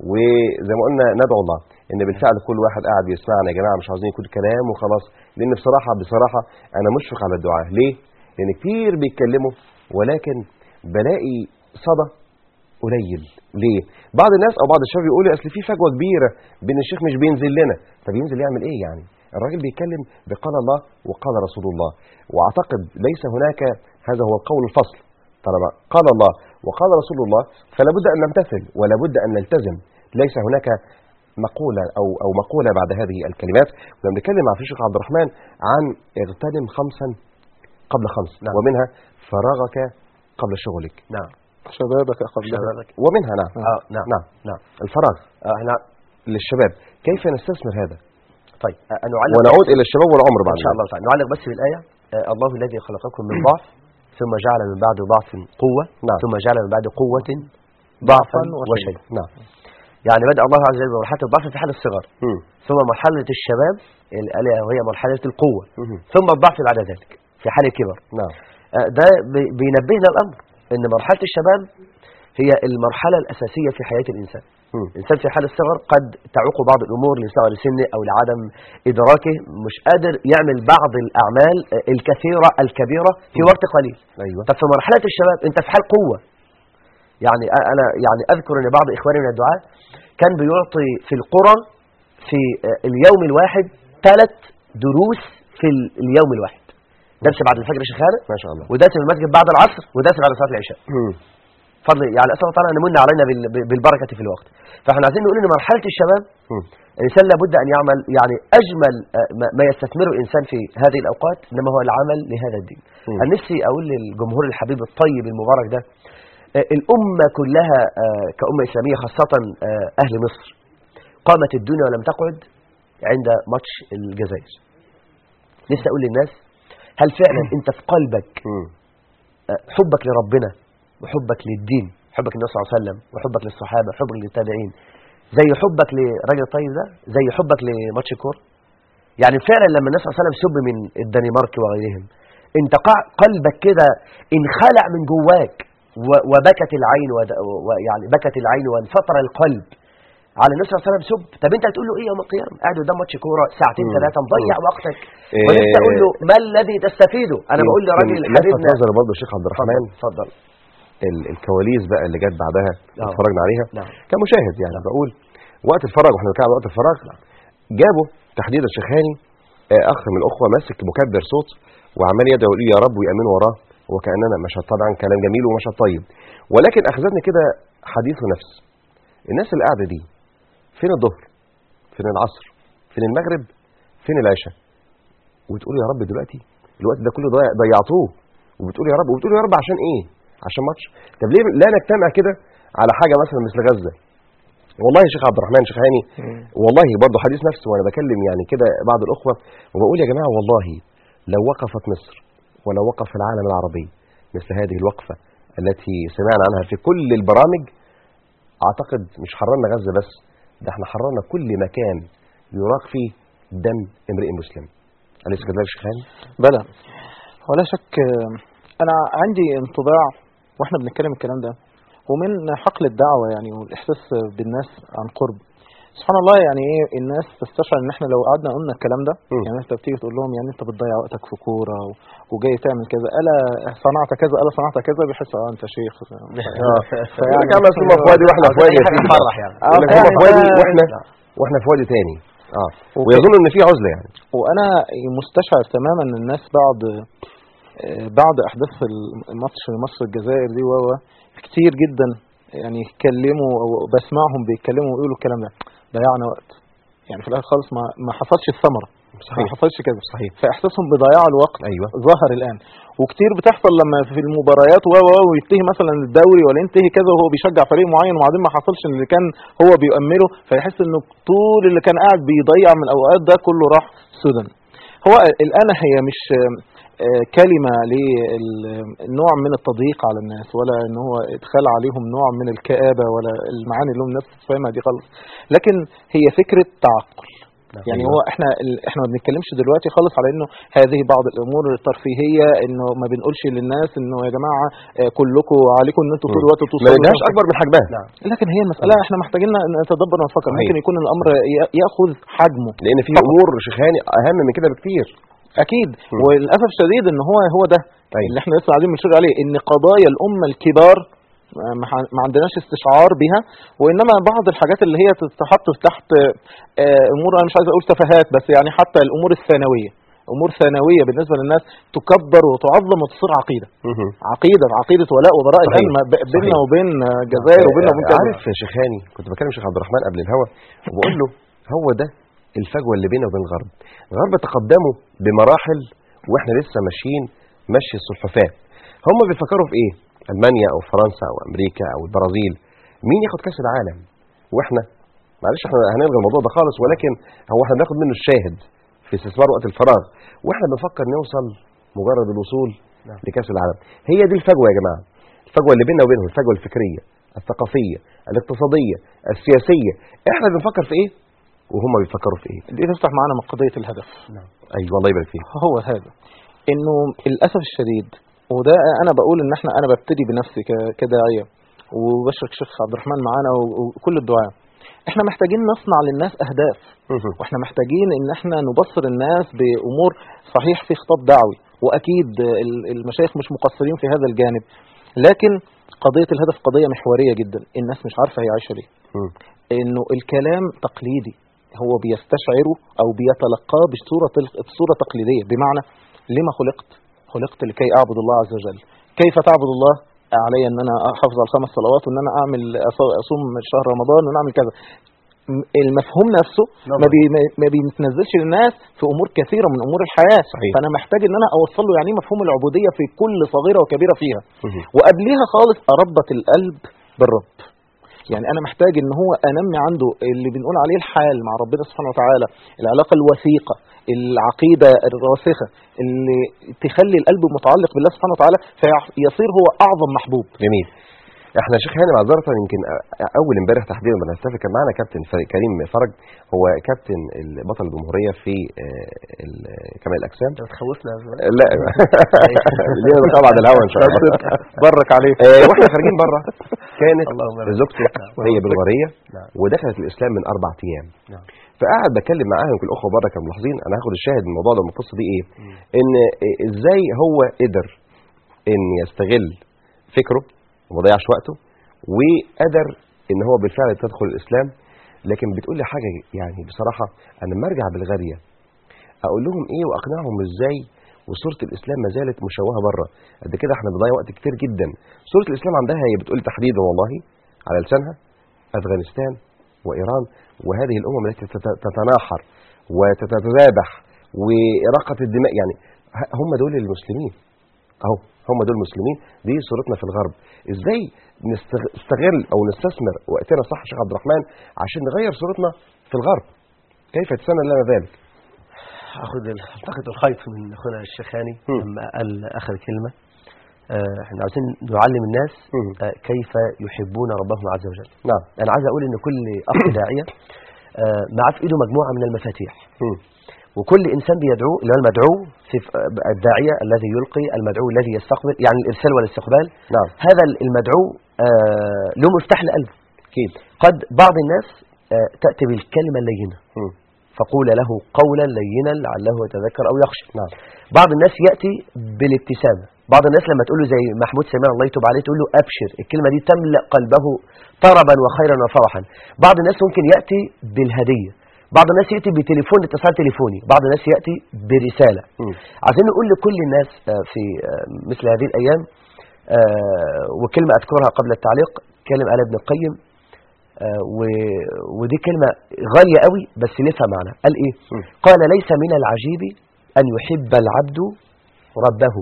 وزي ما قلنا ندعو الله ان بالفعل كل واحد قاعد يسمعنا يا جماعه مش عاوزين يكون كلام وخلاص لان بصراحه بصراحه انا مشفق على الدعاء ليه؟ لان كتير بيتكلموا ولكن بلاقي صدى قليل ليه بعض الناس او بعض الشباب يقولوا اصل في فجوه كبيره بين الشيخ مش بينزل لنا طب ينزل يعمل ايه يعني الراجل بيتكلم بقال الله وقال رسول الله واعتقد ليس هناك هذا هو القول الفصل طالما قال الله وقال رسول الله فلا بد ان نمتثل ولا بد ان نلتزم ليس هناك مقولة أو, أو مقولة بعد هذه الكلمات كنا بنتكلم مع في الشيخ عبد الرحمن عن اغتنم خمسا قبل خمس نعم. ومنها فراغك قبل شغلك نعم شبابك قبلها شبابك ومنها نعم اه نعم نعم نعم الفراغ آه، احنا للشباب كيف نستثمر هذا طيب آه، نعلق ونعود إلى الشباب والعمر بعد ان شاء الله تعالى نعلق بس بالايه آه، الله الذي خلقكم من ضعف ثم جعل من بعد ضعف قوه نعم. ثم جعل من بعد قوه ضعفا وشيبة. وشيبه نعم يعني بدأ الله عز وجل بمرحله الضعف في حال الصغر مم. ثم مرحله الشباب اللي وهي مرحله القوه مم. ثم الضعف بعد ذلك في حال الكبر نعم آه، ده بي- بينبهنا الأمر أن مرحلة الشباب هي المرحلة الأساسية في حياة الإنسان مم. الإنسان في حال الصغر قد تعوق بعض الأمور لصغر سنه أو لعدم إدراكه مش قادر يعمل بعض الأعمال آه، الكثيرة الكبيرة في مم. وقت قليل أيوة طب في مرحلة الشباب أنت في حال قوة يعني أ- أنا يعني أذكر أن بعض إخواني من الدعاء كان بيعطي في القرى في آه، اليوم الواحد ثلاث دروس في ال- اليوم الواحد درس بعد الفجر يا شيخ خالد ما شاء الله ودرس في المسجد بعد العصر ودرس بعد صلاه العشاء مم. فضل يعني اسال الله تعالى ان يمن علينا بال- بالبركه في الوقت فاحنا عايزين نقول ان مرحله الشباب مم. الانسان لابد ان يعمل يعني اجمل آه، ما- ما يستثمره الانسان في هذه الاوقات انما هو العمل لهذا الدين مم. انا نفسي اقول للجمهور الحبيب الطيب المبارك ده آه، الامه كلها آه، كامه اسلاميه خاصه آه، اهل مصر قامت الدنيا ولم تقعد عند ماتش الجزائر نفسي اقول للناس هل فعلا انت في قلبك مم. حبك لربنا وحبك للدين حبك للنبي صلى الله عليه وسلم وحبك للصحابه وحبك للتابعين زي حبك لراجل الطيب ده زي حبك لماتش الكوره يعني فعلا لما النبي صلى الله عليه وسلم سب من الدنمارك وغيرهم انت قع- قلبك كده انخلع من جواك و- وبكت العين ود- ويعني بكت العين وانفطر القلب على النبي صلى الله عليه وسلم سب طب انت هتقول له ايه يوم القيامه قاعد قدام ماتش كوره ساعتين مم. ثلاثه مضيع مم. وقتك إيه. ولسه اقول له ما الذي تستفيده انا بقول لراجل لفت حبيبنا نظر برضه الشيخ عبد الرحمن اتفضل ال- الكواليس بقى اللي جت بعدها آه. اتفرجنا عليها نعم. كمشاهد يعني بقول وقت الفراغ واحنا بنتكلم عن وقت الفراغ جابوا تحديدا الشيخ هاني آه، اخ من الاخوه ماسك مكبر صوت وعمال يدعو لي يا رب ويامن وراه وكاننا مشهد طبعا كلام جميل ومشهد طيب ولكن اخذتني كده حديث نفس الناس اللي قاعده دي فين الظهر فين العصر فين المغرب فين العشاء وتقول يا رب دلوقتي الوقت ده كله ضيع ضيعتوه وبتقول يا رب وبتقول يا رب عشان ايه عشان ماتش طب ليه لا نجتمع كده على حاجه مثلا مثل غزه والله يا شيخ عبد الرحمن شيخ هاني والله برضه حديث نفسي وانا بكلم يعني كده بعض الاخوه وبقول يا جماعه والله لو وقفت مصر ولو وقف العالم العربي مثل هذه الوقفه التي سمعنا عنها في كل البرامج اعتقد مش حررنا غزه بس ده احنا حررنا كل مكان يراق فيه دم امرئ مسلم اليس كذلك يا شيخ هاني؟ بلى ولا شك آه، انا عندي انطباع واحنا بنتكلم الكلام ده ومن حقل الدعوة يعني والإحساس بالناس عن قرب سبحان الله يعني ايه الناس تستشعر ان احنا لو قعدنا قلنا الكلام ده مم. يعني انت بتيجي تقول لهم يعني انت بتضيع وقتك في كوره و- وجاي تعمل كذا الا صنعت كذا الا صنعت كذا بيحس اه انت شيخ يقول لك يا عم أصل هم في وادي واحنا في وادي يا سيدي فرح يعني يقول لك هم يعني في وادي أنا- واحنا واحنا في وادي تاني اه وك- ويظن ان في عزله يعني وانا مستشعر تماما ان الناس بعد آه، بعد احداث الماتش مصر الجزائر دي و و- كتير جدا يعني يتكلموا او بسمعهم بيتكلموا ويقولوا الكلام ده ضيعنا وقت يعني في الاخر خالص ما ما حصلش الثمره ما حصلش كذا صحيح فاحساسهم بضياع الوقت ايوه ظهر الان وكتير بتحصل لما في المباريات و و وينتهي مثلا الدوري ولا ينتهي كذا وهو بيشجع فريق معين وبعدين ما حصلش ان اللي كان هو بيؤمله فيحس انه طول اللي كان قاعد بيضيع من الاوقات ده كله راح سدى هو الان هي مش آه، كلمه لنوع من التضييق على الناس ولا ان هو ادخال عليهم نوع من الكآبه ولا المعاني اللي هم الناس تفهمها دي خالص لكن هي فكره تعقل يعني أيوة. هو احنا ال- احنا ما بنتكلمش دلوقتي خالص على انه هذه بعض الامور الترفيهيه انه ما بنقولش للناس انه يا جماعه آه، كلكم عليكم ان انتوا طول الوقت ما توصلوا نديهاش اكبر من حجمها لكن هي المساله احنا محتاجين نتدبر ونفكر صحيح. ممكن يكون الامر ي- ياخذ حجمه لان في فقط. امور شيخاني اهم من كده بكتير اكيد مم. وللاسف الشديد ان هو هو ده أيوة. اللي احنا لسه قاعدين بنشير عليه ان قضايا الامه الكبار ما- ما ح- ما عندناش استشعار بها وانما بعض الحاجات اللي هي تتحط تحت آه، امور انا مش عايز اقول تفاهات بس يعني حتى الامور الثانويه امور ثانويه بالنسبه للناس تكبر وتعظم وتصير عقيده مهم. عقيده عقيده ولاء وبراء صحيح. الان ما- ب- بيننا صحيح. وبين آه، الجزائر وبيننا وبين كذا. عارف يا شيخاني كنت بكلم شيخ عبد الرحمن قبل الهوا وبقول له هو ده الفجوه اللي بيننا وبين الغرب الغرب تقدموا بمراحل واحنا لسه ماشيين مشي السلحفاه هم بيفكروا في ايه المانيا او فرنسا او امريكا او البرازيل مين ياخد كاس العالم واحنا معلش احنا هنلغي الموضوع ده خالص ولكن هو احنا بناخد منه الشاهد في استثمار وقت الفراغ واحنا بنفكر نوصل مجرد الوصول نعم. لكاس العالم هي دي الفجوه يا جماعه الفجوه اللي بيننا وبينهم الفجوه الفكريه الثقافيه الاقتصاديه السياسيه احنا بنفكر في ايه وهم بيفكروا في ايه دي تفتح معانا من قضيه الهدف ايوه الله يبارك فيك هو هذا انه للاسف الشديد وده انا بقول ان احنا انا ببتدي بنفسي ك- كداعيه وبشرك شيخ عبد الرحمن معانا و- وكل الدعاء احنا محتاجين نصنع للناس اهداف واحنا محتاجين ان احنا نبصر الناس بامور صحيح في خطاب دعوي واكيد ال- المشايخ مش مقصرين في هذا الجانب لكن قضيه الهدف قضيه محوريه جدا الناس مش عارفه هي عايشه ليه مم. انه الكلام تقليدي هو بيستشعره او بيتلقاه بصوره بصوره تقليديه بمعنى لما خلقت خلقت لكي اعبد الله عز وجل كيف تعبد الله علي ان انا احافظ على الخمس صلوات وان انا اعمل أص- اصوم شهر رمضان وان اعمل كذا م- المفهوم نفسه ما, بي ما بيتنزلش للناس في امور كثيره من امور الحياه صحيح. فانا محتاج ان انا اوصل له يعني إيه مفهوم العبوديه في كل صغيره وكبيره فيها مهم. وقبليها خالص اربط القلب بالرب يعني انا محتاج ان هو انمي عنده اللي بنقول عليه الحال مع ربنا سبحانه وتعالى العلاقه الوثيقه العقيده الراسخه اللي تخلي القلب متعلق بالله سبحانه وتعالى فيصير هو اعظم محبوب جميل احنا يا شيخ هاني معذره يمكن أ- اول امبارح تحديدا لما نتفق كان معانا كابتن ف- كريم فرج هو كابتن ال- بطل الجمهوريه في آه، ال- كمال الاجسام تخوفنا لا لينا لقاء بعد الهوا ان شاء الله برك عليك آه، واحنا خارجين بره كانت اللهم بارك. زوجته هي بلغاريه نعم. ودخلت الاسلام من اربع ايام نعم. فقعد بتكلم معاهم كل الاخوه بره كانوا ملاحظين انا هاخد الشاهد من الموضوع ده من القصه دي ايه ان إيه ازاي هو قدر ان يستغل فكره وما ضيعش وقته وقدر ان هو بالفعل تدخل الاسلام لكن بتقول لي حاجه يعني بصراحه انا لما ارجع بلغاريا اقول لهم ايه واقنعهم ازاي وصوره الاسلام ما زالت مشوهه بره قد كده احنا بنضيع وقت كتير جدا صوره الاسلام عندها هي بتقول تحديدا والله على لسانها افغانستان وايران وهذه الامم التي تت- تتناحر وتتذابح واراقه الدماء يعني ه- هم دول المسلمين اهو هم دول مسلمين دي صورتنا في الغرب ازاي نستغ- نستغل او نستثمر وقتنا صح يا شيخ عبد الرحمن عشان نغير صورتنا في الغرب كيف يتسنى لنا ذلك اخذ ال- التقط الخيط من اخونا الشيخ هاني مم. لما قال اخر كلمه آه، احنا عاوزين نعلم الناس مم. آه، كيف يحبون ربهم عز وجل نعم انا عايز اقول ان كل اخ داعيه آه، معاه في ايده مجموعه من المفاتيح مم. وكل انسان بيدعو اللي هو المدعو في الداعيه الذي يلقي المدعو الذي يستقبل يعني الارسال والاستقبال نعم هذا المدعو آه، له مفتاح لقلبه اكيد قد بعض الناس آه، تاتي بالكلمه اللينه مم. فقول له قولا لينا لعله يتذكر او يخشى نعم بعض الناس ياتي بالابتسامه بعض الناس لما تقول له زي محمود سمير الله يتوب عليه تقول له ابشر الكلمه دي تملا قلبه طربا وخيرا وفرحا بعض الناس ممكن ياتي بالهديه بعض الناس ياتي بتليفون اتصال تليفوني بعض الناس ياتي برساله مم. عايزين نقول لكل الناس آه، في آه، مثل هذه الايام آه، وكلمه اذكرها قبل التعليق كلمه قال ابن القيم آه، و- ودي كلمه غاليه قوي بس لها معنى قال ايه مم. قال ليس من العجيب ان يحب العبد ربه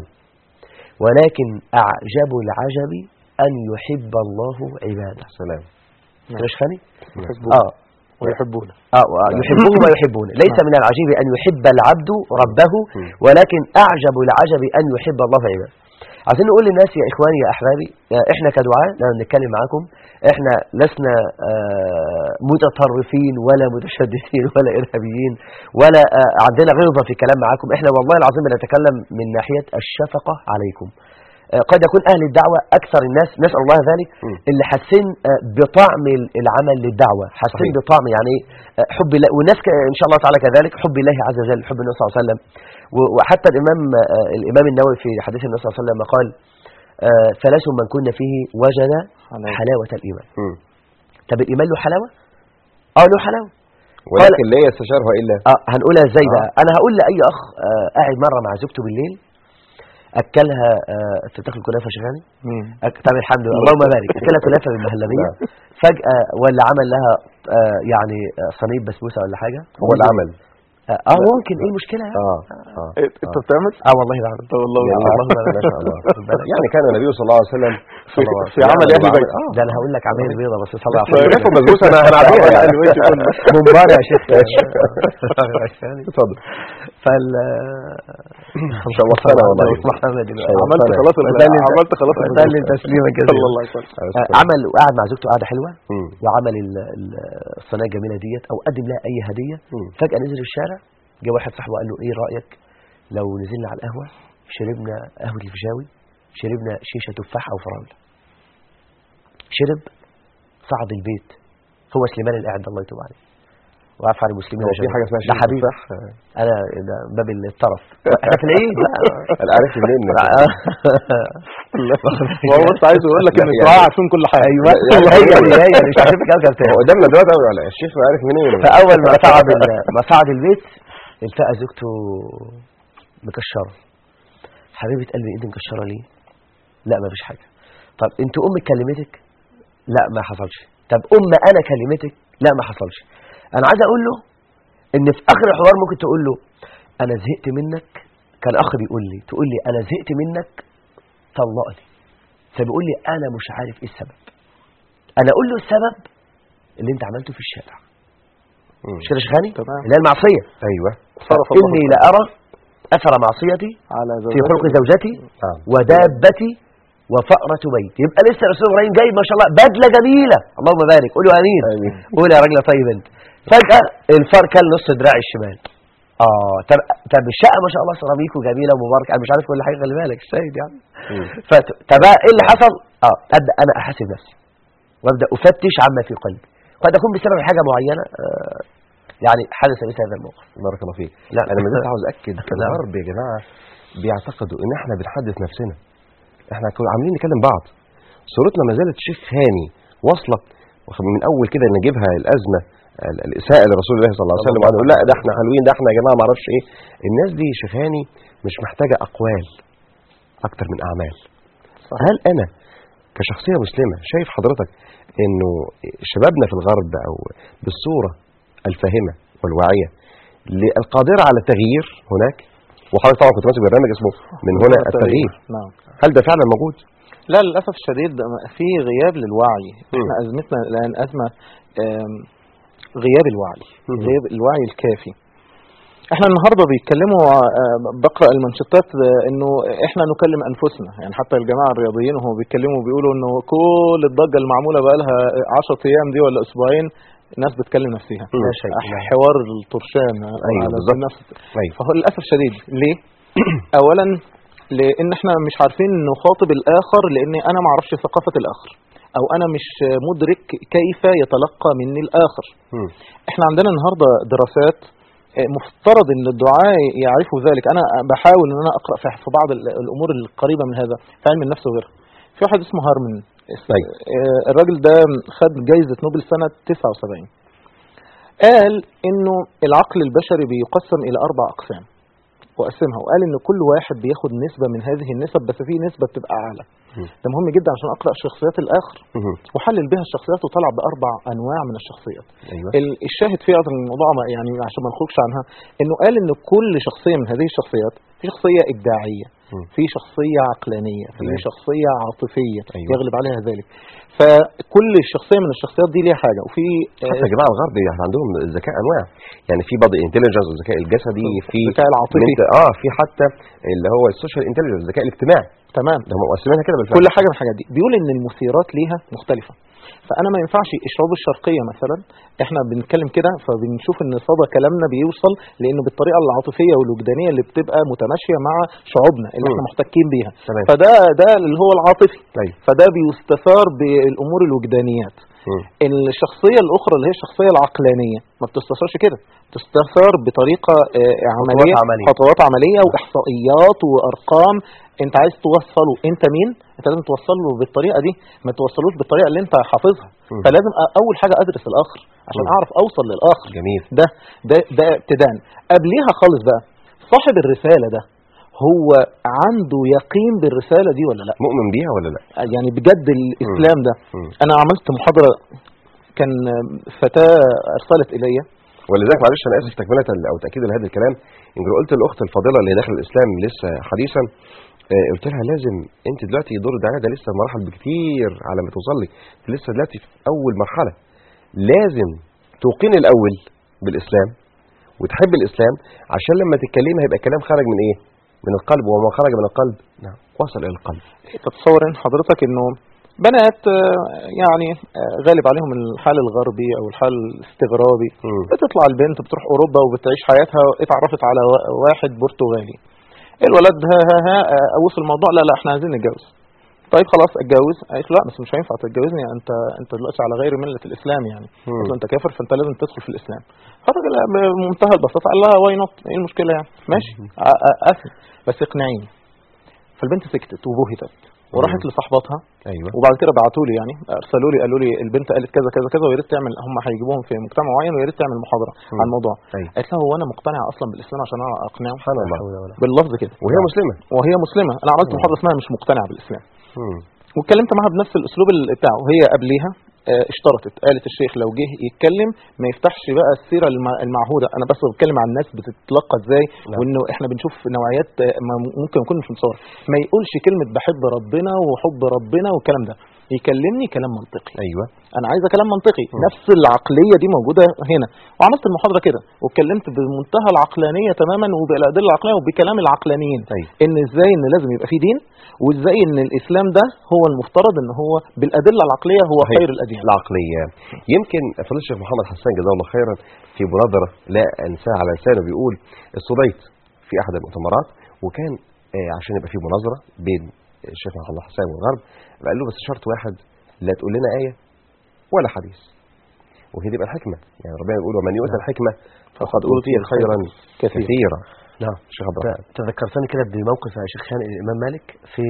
ولكن اعجب العجب ان يحب الله عباده سلام مش خاني يحبون اه ويحبون آه يحبه ويحبون ليس من العجيب أن يحب العبد ربه مم. ولكن أعجب العجب أن يحب الله عباده عايزين نقول للناس يا إخواني يا أحبابي آه، إحنا كدعاء لما بنتكلم معاكم إحنا لسنا آه، متطرفين ولا متشددين ولا إرهابيين ولا آه، عندنا غلظة في الكلام معاكم إحنا والله العظيم بنتكلم من ناحية الشفقة عليكم آه، قد يكون أهل الدعوة أكثر الناس نسأل الله ذلك مم. اللي حاسين آه، بطعم ال- العمل للدعوة حاسين صحيح. بطعم يعني آه، حب الله والناس ك- إن شاء الله تعالى كذلك حب الله عز وجل حب النبي صلى الله عليه وسلم و- وحتى الإمام آه، الإمام النووي في حديث النبي صلى الله عليه وسلم قال آه، ثلاث من كنا فيه وجد حلاوة. حلاوة الإيمان مم. طب الإيمان له حلاوة؟ اه له حلاوة ولكن لا يستشارها الا اه هنقولها ازاي آه. بقى انا هقول لاي اخ آه قاعد مره مع زوجته بالليل اكلها آه انت بتاكل كنافه شغالي مم. أك... طب الحمد لله اللهم بارك اكلها كنافه بالمهلبيه فجاه ولا عمل لها آه يعني آه صينيه بسبوسه ولا حاجه هو العمل اه, آه ممكن ايه المشكله يعني اه اه إيه، انت بتعمل اه والله بعمل طب والله يعني والله. اللهم ما شاء الله يعني كان النبي صلى الله عليه وسلم في, صلى الله عليه في وسلم عمل اهل بيت اه ده انا هقول لك عمايل بيضه بس صلى على طيب. كنافه مزبوسه انا هنعديها عمل يعني أهل بيت كله. ممبار يا شيخ اتفضل فال شوقتنا والله. محمد عملت خلاص ال- وسلم عملت خلاص ال- وسلم تسليما صلى كثيرا الله عليه وسلم آه، عمل وقعد مع زوجته قعده حلوه مم. وعمل ال- ال- الصينيه الجميله ديت او قدم لها اي هديه مم. فجاه نزل الشارع جه واحد صاحبه قال له ايه رايك لو نزلنا على القهوه شربنا قهوه الفيشاوي شربنا شيشه تفاح او فراوله شرب صعد البيت هو سليمان اللي قاعد ده الله يتوب عليه وعفى عن المسلمين هو يا في شباب. حاجه اسمها ده شيء حبيب تفاح انا ده باب الطرف احنا في العيد بقى انا عارف منين هو بس عايز يقول لك ان لا، الدعاء يعني- عارفين كل حاجه ايوه يعني- هي دي هي دي مش عارف كوكب هو تاني قدامنا دلوقتي أوي ولا الشيخ ما عارف منين فاول ما صعد ال- ما صعد البيت التقى زوجته مكشره حبيبه قلبي انت مكشره ليه لا ما فيش حاجه طب انت امك كلمتك لا ما حصلش طب ام انا كلمتك لا ما حصلش انا عايز اقول له ان في اخر الحوار ممكن تقول له انا زهقت منك كان اخ بيقول لي تقول لي انا زهقت منك طلقني فبيقول لي انا مش عارف ايه السبب انا اقول له السبب اللي انت عملته في الشارع مم. مش كده يا شيخاني تمام. اللي هي المعصيه ايوه صرف الله اني لارى اثر معصيتي على في خلق زوجتي نعم ودابتي وفأرة بيت يبقى لسه الرسول ابراهيم جايب ما شاء الله بدله جميله اللهم بارك قولوا امين آمين. قول يا راجل طيب انت فجاه الفار كل نص دراع الشمال اه طب طب الشقه ما شاء الله سيراميك وجميله ومباركه انا مش عارف كل حاجه خلي بالك السيد يعني مم. فت... طب بقى ايه اللي حصل اه ابدا انا احاسب نفسي وابدا افتش عما في قلبي قد اكون بسبب حاجه معينه آه يعني حدث مثل هذا الموقف بارك الله فيك لا. انا ما زلت عاوز اكد نعم. الغرب يا جماعه بيعتقدوا ان احنا بنحدث نفسنا احنا كنا عاملين نكلم بعض صورتنا ما زالت شيخ هاني واصله من اول كده نجيبها الازمه ال- الاساءه لرسول الله صلى الله عليه وسلم وقعد نقول لا ده احنا حلوين ده احنا يا جماعه ما اعرفش ايه الناس دي شيخ هاني مش محتاجه اقوال اكتر من اعمال هل انا كشخصيه مسلمه شايف حضرتك انه شبابنا في الغرب او بالصوره الفاهمه والواعيه القادره على التغيير هناك وحضرتك طبعا كنت ماسك برنامج اسمه من هنا التغيير نعم هل ده فعلا موجود؟ لا للاسف الشديد في غياب للوعي مم. احنا ازمتنا الان ازمه آم، غياب الوعي مم. غياب الوعي الكافي احنا النهارده بيتكلموا آه، بقرا المانشيتات آه، انه احنا نكلم انفسنا يعني حتى الجماعه الرياضيين وهم بيتكلموا بيقولوا انه كل الضجه المعموله بقى لها 10 ايام دي ولا اسبوعين الناس بتكلم نفسها مم. لا شيء. حوار الطرشان أيوة، على بالظبط. نفس أيوة. فهو للاسف شديد ليه اولا لان احنا مش عارفين نخاطب الاخر لان انا ما اعرفش ثقافه الاخر او انا مش مدرك كيف يتلقى مني الاخر مم. احنا عندنا النهارده دراسات آه، مفترض ان الدعاء يعرفوا ذلك انا بحاول ان انا اقرا في في بعض ال- الامور القريبه من هذا في علم النفس وغيرها في واحد اسمه هارمن أيوة. آه، الراجل ده خد جائزه نوبل سنه 79 قال انه العقل البشري بيقسم الى اربع اقسام وقسمها وقال ان كل واحد بياخد نسبه من هذه النسب بس في نسبه بتبقى اعلى مم. ده مهم جدا عشان اقرا شخصيات الاخر مم. وحلل بها الشخصيات وطلع باربع انواع من الشخصيات ايوه ال- الشاهد في هذا الموضوع ما- يعني عشان ما نخرجش عنها انه قال ان كل شخصيه من هذه الشخصيات في شخصيه ابداعيه مم. في شخصيه عقلانيه في تمام. شخصيه عاطفيه أيوة. يغلب عليها ذلك فكل شخصيه من الشخصيات دي ليها حاجه وفي حتى يا جماعه الغرب يعني عندهم الذكاء انواع يعني في بعض انتليجنس الذكاء الجسدي في الذكاء العاطفي. إن انت- اه في حتى اللي هو السوشيال انتليجنس الذكاء الاجتماعي تمام ده هم مقسمينها كده بالفعل كل حاجه من الحاجات دي بيقول ان المثيرات ليها مختلفه فانا ما ينفعش الشعوب الشرقيه مثلا احنا بنتكلم كده فبنشوف ان صدى كلامنا بيوصل لانه بالطريقه العاطفيه والوجدانيه اللي بتبقى متماشيه مع شعوبنا اللي احنا مم. محتكين بيها تمام. فده ده اللي هو العاطفي ايوه فده بيستثار بالامور الوجدانيات مم. الشخصيه الاخرى اللي هي الشخصيه العقلانيه ما بتستثارش كده تستثار بطريقه آه، عمليه عملية. خطوات عمليه واحصائيات وارقام انت عايز توصله انت مين انت لازم توصله بالطريقه دي ما توصلوش بالطريقه اللي انت حافظها مم. فلازم أ- اول حاجه ادرس الاخر عشان مم. اعرف اوصل للاخر جميل ده ده ده ابتداء قبليها خالص بقى صاحب الرساله ده هو عنده يقين بالرساله دي ولا لا مؤمن بيها ولا لا يعني بجد الاسلام ده مم. انا عملت محاضره كان فتاه ارسلت الي ولذلك معلش انا اسف تكمله او تاكيدا لهذا الكلام يمكن قلت للاخت الفاضله اللي داخل الاسلام لسه حديثا آه، قلت لها لازم انت دلوقتي دور الدعايه ده لسه مراحل بكتير على ما توصلي انت لسه دلوقتي في اول مرحله لازم توقني الاول بالاسلام وتحب الاسلام عشان لما تتكلمي هيبقى الكلام خرج من ايه من القلب وما خرج من القلب نعم وصل الى القلب تتصور ان حضرتك انه بنات آه، يعني آه، غالب عليهم الحال الغربي او الحال الاستغرابي مم. بتطلع البنت بتروح اوروبا وبتعيش حياتها اتعرفت على وا- واحد برتغالي الولد ها ها ها آه، وصل الموضوع لا لا احنا عايزين نتجوز طيب خلاص اتجوز قالت لا بس مش هينفع تتجوزني انت انت دلوقتي على غير مله الاسلام يعني مم. قلت له انت كافر فانت لازم تدخل في الاسلام فالراجل بمنتهى البساطه قال لها واي نوت ايه المشكله يعني ماشي أ- أ- اسف بس اقنعيني فالبنت سكتت وبهتت وراحت مم. لصاحباتها ايوه وبعد كده بعتوا لي يعني ارسلوا لي قالوا لي البنت قالت كذا كذا كذا ويا ريت تعمل هم هيجيبوهم في مجتمع معين ويا ريت تعمل محاضره مم. عن الموضوع أيوة. قالت لها هو انا مقتنعه اصلا بالاسلام عشان انا اقنعه سبحان الله باللفظ كده وهي مسلمه وهي مسلمه انا عملت مم. محاضره اسمها مش مقتنعه بالاسلام مم. واتكلمت معاها بنفس الاسلوب ال- بتاعه وهي قبليها آه، اشترطت قالت الشيخ لو جه يتكلم ما يفتحش بقى السيره الم- المعهوده انا بس بتكلم عن الناس بتتلقى ازاي نعم. وانه احنا بنشوف نوعيات آه، ما ممكن يكون مش متصور ما يقولش كلمه بحب ربنا وحب ربنا والكلام ده يكلمني كلام منطقي ايوه انا عايزه كلام منطقي مم. نفس العقليه دي موجوده هنا وعملت المحاضره كده واتكلمت بمنتهى العقلانيه تماما وبالادله العقلانيه وبكلام العقلانيين طيب. ان ازاي ان لازم يبقى في دين وازاي ان الاسلام ده هو المفترض ان هو بالادله العقليه هو صحيح. خير الاديان العقلية يمكن فضيلة الشيخ محمد حسان جزاه الله خيرا في مناظرة لا أنساها على لسانه بيقول الصديت في أحد المؤتمرات وكان آه، عشان يبقى في مناظرة بين الشيخ محمد حسان والغرب قال له بس شرط واحد لا تقول لنا آية ولا حديث وهي دي بقى الحكمة يعني ربنا يقول ومن يؤتى الحكمة فقد أوتي خيرا كثير. كثيرا نعم شيخ عبد الرحمن تذكرتني كده بموقف يا شيخ شان الإمام مالك في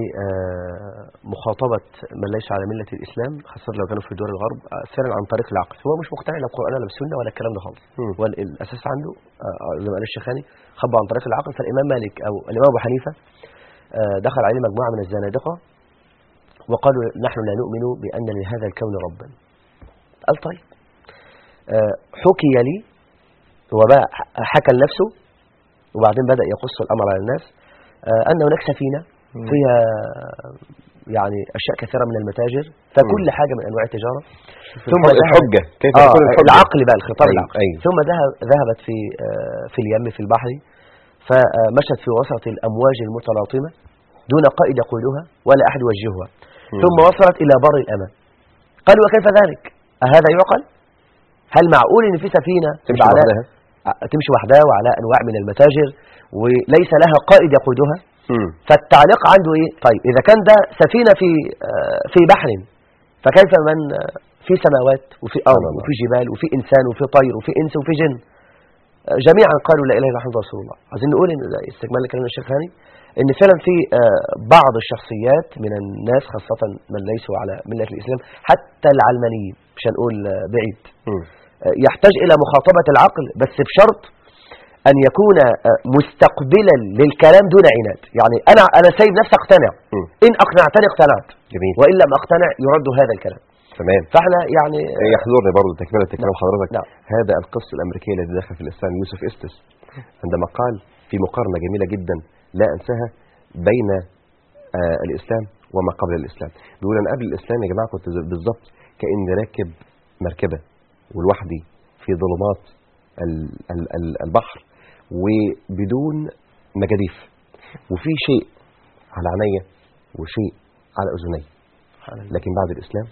آه، مخاطبة من ليس على ملة الإسلام خاصة لو كانوا في دول الغرب آه، سيرا عن طريق العقل هو مش مقتنع لا بالقرآن ولا بالسنة ولا الكلام ده خالص مم. هو ال- الأساس عنده آه، آه، زي ما قال الشيخاني خبى عن طريق العقل فالإمام مالك أو الإمام أبو حنيفة آه، دخل عليه مجموعة من الزنادقة وقالوا نحن لا نؤمن بأن لهذا الكون ربا قال طيب آه، حكي لي هو بقى حكى لنفسه وبعدين بدأ يقص الأمر على الناس آه، أن هناك سفينة مم. فيها يعني أشياء كثيرة من المتاجر فكل حاجة من أنواع التجارة ثم ذهب- الحجة كيف آه تكون الحجة العقل بقى الخطاب أيوة، العقل أيوة. ثم ذهب ذهبت في آه، في اليم في البحر فمشت في وسط الأمواج المتلاطمة دون قائد يقودها ولا أحد يوجهها مم. ثم وصلت إلى بر الأمان قال وكيف ذلك أهذا يعقل هل معقول أن في سفينة تمشي يبقى على- وحدها آه، تمشي وحدها وعلى أنواع من المتاجر وليس لها قائد يقودها مم. فالتعليق عنده ايه طيب اذا كان ده سفينه في آه، في بحر فكيف من آه، في سماوات وفي ارض سبحان الله. وفي جبال وفي انسان وفي طير وفي انس وفي جن آه، جميعا قالوا لا اله الا الله رسول الله عايزين نقول ان ده استكمال لكلام الشيخ هاني ان فعلا في آه، بعض الشخصيات من الناس خاصه من ليسوا على مله الاسلام حتى العلمانيين مش هنقول آه، بعيد مم. آه، يحتاج الى مخاطبه العقل بس بشرط أن يكون آه، مستقبلا للكلام دون عناد يعني أنا أنا سايب نفسي أقتنع مم. إن أقنعتني اقتنعت جميل وإن لم أقتنع يرد هذا الكلام تمام فإحنا يعني آه، يحضرني برضه تكملة كلام حضرتك نعم. هذا القس الأمريكي الذي دخل في الإسلام يوسف إستس عندما قال في مقارنة جميلة جدا لا أنساها بين آه الإسلام وما قبل الإسلام بيقول أنا قبل الإسلام يا جماعة كنت زي- بالظبط كأني راكب مركبة ولوحدي في ظلمات ال- ال- ال- البحر وبدون مجاديف وفي شيء على عينيا وشيء على أذني لكن بعد الإسلام